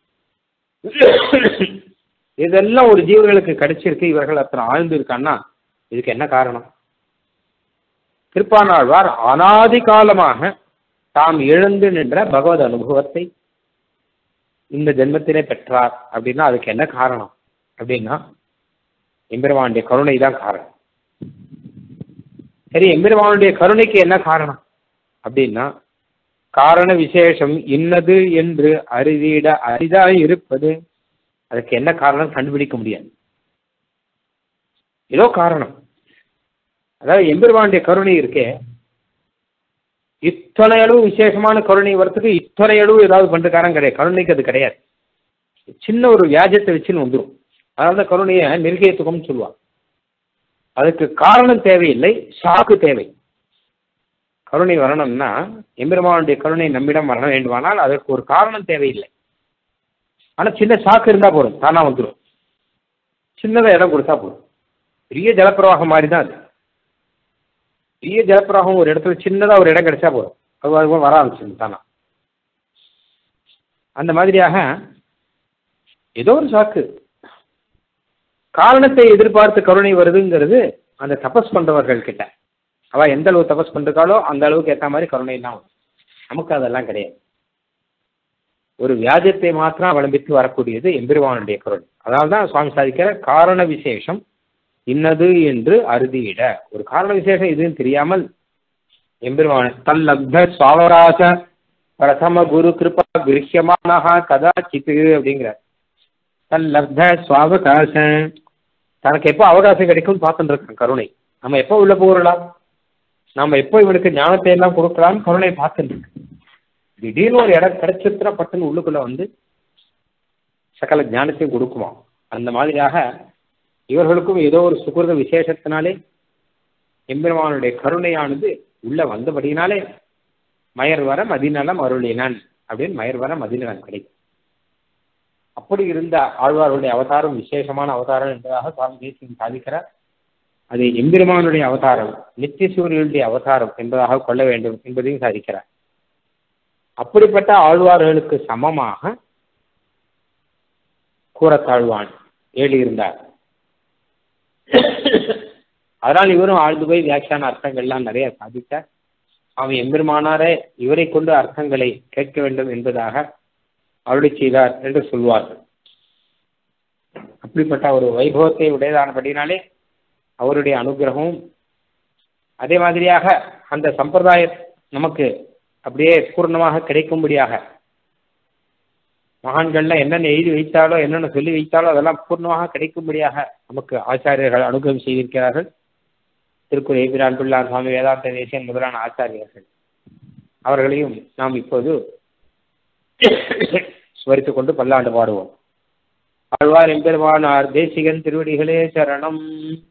இதெல்லாம் ஒரு ஜீவர்களுக்கு கிடைச்சிருக்கு இவர்கள் அத்தனை ஆழ்ந்து இருக்கான்னா இதுக்கு என்ன காரணம் திருப்பானாழ்வார் அனாதி காலமாக தாம் இழந்து நின்ற பகவத் அனுபவத்தை இந்த ஜென்மத்திலே பெற்றார் அப்படின்னா அதுக்கு என்ன காரணம் அப்படின்னா எம்பெருமானுடைய கருணை தான் காரணம் சரி எம்பெருமானுடைய கருணைக்கு என்ன காரணம் அப்படின்னா காரண விசேஷம் இன்னது என்று அறுதியிட அரிதாய் இருப்பது அதுக்கு என்ன காரணம் கண்டுபிடிக்க முடியாது ஏதோ காரணம் அதாவது எம்பெருமானுடைய கருணை இருக்கே இத்தனை அளவு விசேஷமான கருணை வரத்துக்கு இத்தனை அளவு ஏதாவது பண்றக்காரன் கிடையாது கருணைக்கு அது கிடையாது சின்ன ஒரு வியாஜத்தை வச்சுன்னு வந்துடும் அதனால தான் கருணையை நிர்கேத்துக்கம்னு சொல்லுவாங்க அதுக்கு காரணம் தேவையில்லை சாக்கு தேவை கருணை வரணும்னா எம்பெருமானுடைய கருணை நம்மிடம் வர வேண்டுமானால் அதற்கு ஒரு காரணம் தேவையில்லை ஆனால் சின்ன சாக்கு இருந்தால் போதும் தானா வந்துடும் சின்னதாக இடம் கொடுத்தா போதும் பெரிய ஜலப்பிரவாகம் மாதிரி தான் அது பெரிய ஜலப்பிரவாகம் ஒரு இடத்துல சின்னதாக ஒரு இடம் கிடைச்சா போதும் அது அது வர ஆரம்பிச்சிடும் தானா அந்த மாதிரியாக ஏதோ ஒரு சாக்கு காரணத்தை எதிர்பார்த்து கருணை வருதுங்கிறது அந்த தபஸ் பண்றவர்கள் கிட்ட அவ எந்த அளவு தபஸ் பண்றாளோ அந்த அளவுக்கு ஏற்ற மாதிரி கருணை தான் வரும் நமக்கு அதெல்லாம் கிடையாது ஒரு வியாஜத்தை மாத்திரம் அவலம்பித்து வரக்கூடியது எம்பெருமானுடைய கருணை அதனால தான் சுவாமி சாதிக்கிற காரண விசேஷம் இன்னது என்று அறுதியிட ஒரு காரண விசேஷம் இதுன்னு தெரியாமல் எம்பெருமான தல்லப்த சுவாவராச பிரதம குரு கிருபா கிரகியமானஹா கதாச்சித்து அப்படிங்கிறார் தல்லப்த சுவாவகாச தனக்கு எப்போ அவகாசம் கிடைக்கும் பார்த்துட்டு இருக்கான் கருணை நம்ம எப்போ உள்ள போகலாம் நம்ம எப்போ இவனுக்கு ஞானத்தை எல்லாம் கொடுக்கலாம் கருணை பார்த்துட்டு இருக்கு திடீர்னு ஒரு இடம் கிடைச்சிருக்கிற பட்டுன்னு உள்ளுக்குள்ள வந்து சகல ஞானத்தையும் கொடுக்குமா அந்த மாதிரியாக இவர்களுக்கும் ஏதோ ஒரு சுகிருத விசேஷத்தினாலே எம்பெருமானுடைய கருணையானது உள்ள வந்தபடினாலே மயர் வர மதிநலம் அருளினன் அப்படின்னு மயர் வர மதிநலம் கிடைக்கும் அப்படி இருந்த ஆழ்வாருடைய அவதாரம் விசேஷமான அவதாரம் என்பதாக சுவாமி தேசியம் சாதிக்கிறார் அது எம்பெருமானுடைய அவதாரம் நித்திய சூரியனுடைய அவதாரம் என்பதாக கொள்ள வேண்டும் என்பதையும் சாதிக்கிறார் அப்படிப்பட்ட ஆழ்வார்களுக்கு சமமாக கூறத்தாழ்வான் எழுதியிருந்தார் அதனால் இவரும் ஆழ்ந்து போய் வியாக்கியான அர்த்தங்கள்லாம் நிறைய சாதித்தார் அவன் எம்பெருமானாரே இவரை கொண்டு அர்த்தங்களை கேட்க வேண்டும் என்பதாக அருளி செய்தார் என்று சொல்வார்கள் அப்படிப்பட்ட ஒரு வைபவத்தை உடையதானபடினாலே அவருடைய அனுகிரகமும் அதே மாதிரியாக அந்த சம்பிரதாய நமக்கு அப்படியே பூர்ணமாக கிடைக்கும்படியாக மகான்கள்ல என்னென்ன எழுதி வைத்தாலோ என்னென்ன சொல்லி வைத்தாலோ அதெல்லாம் பூர்ணமாக கிடைக்கும்படியாக நமக்கு ஆச்சாரியர்கள் அனுகிரகம் செய்திருக்கிறார்கள் திருக்குறள் ஏபிரான் பிள்ளார் சுவாமி வேதாந்த தேசியன் முதலான ஆச்சாரியர்கள் அவர்களையும் நாம் இப்போது ஸ்மரித்துக் கொண்டு பல்லாண்டு பாடுவோம் ஆழ்வார் எம்பெருமானார் தேசிகன் திருவடிகளே சரணம்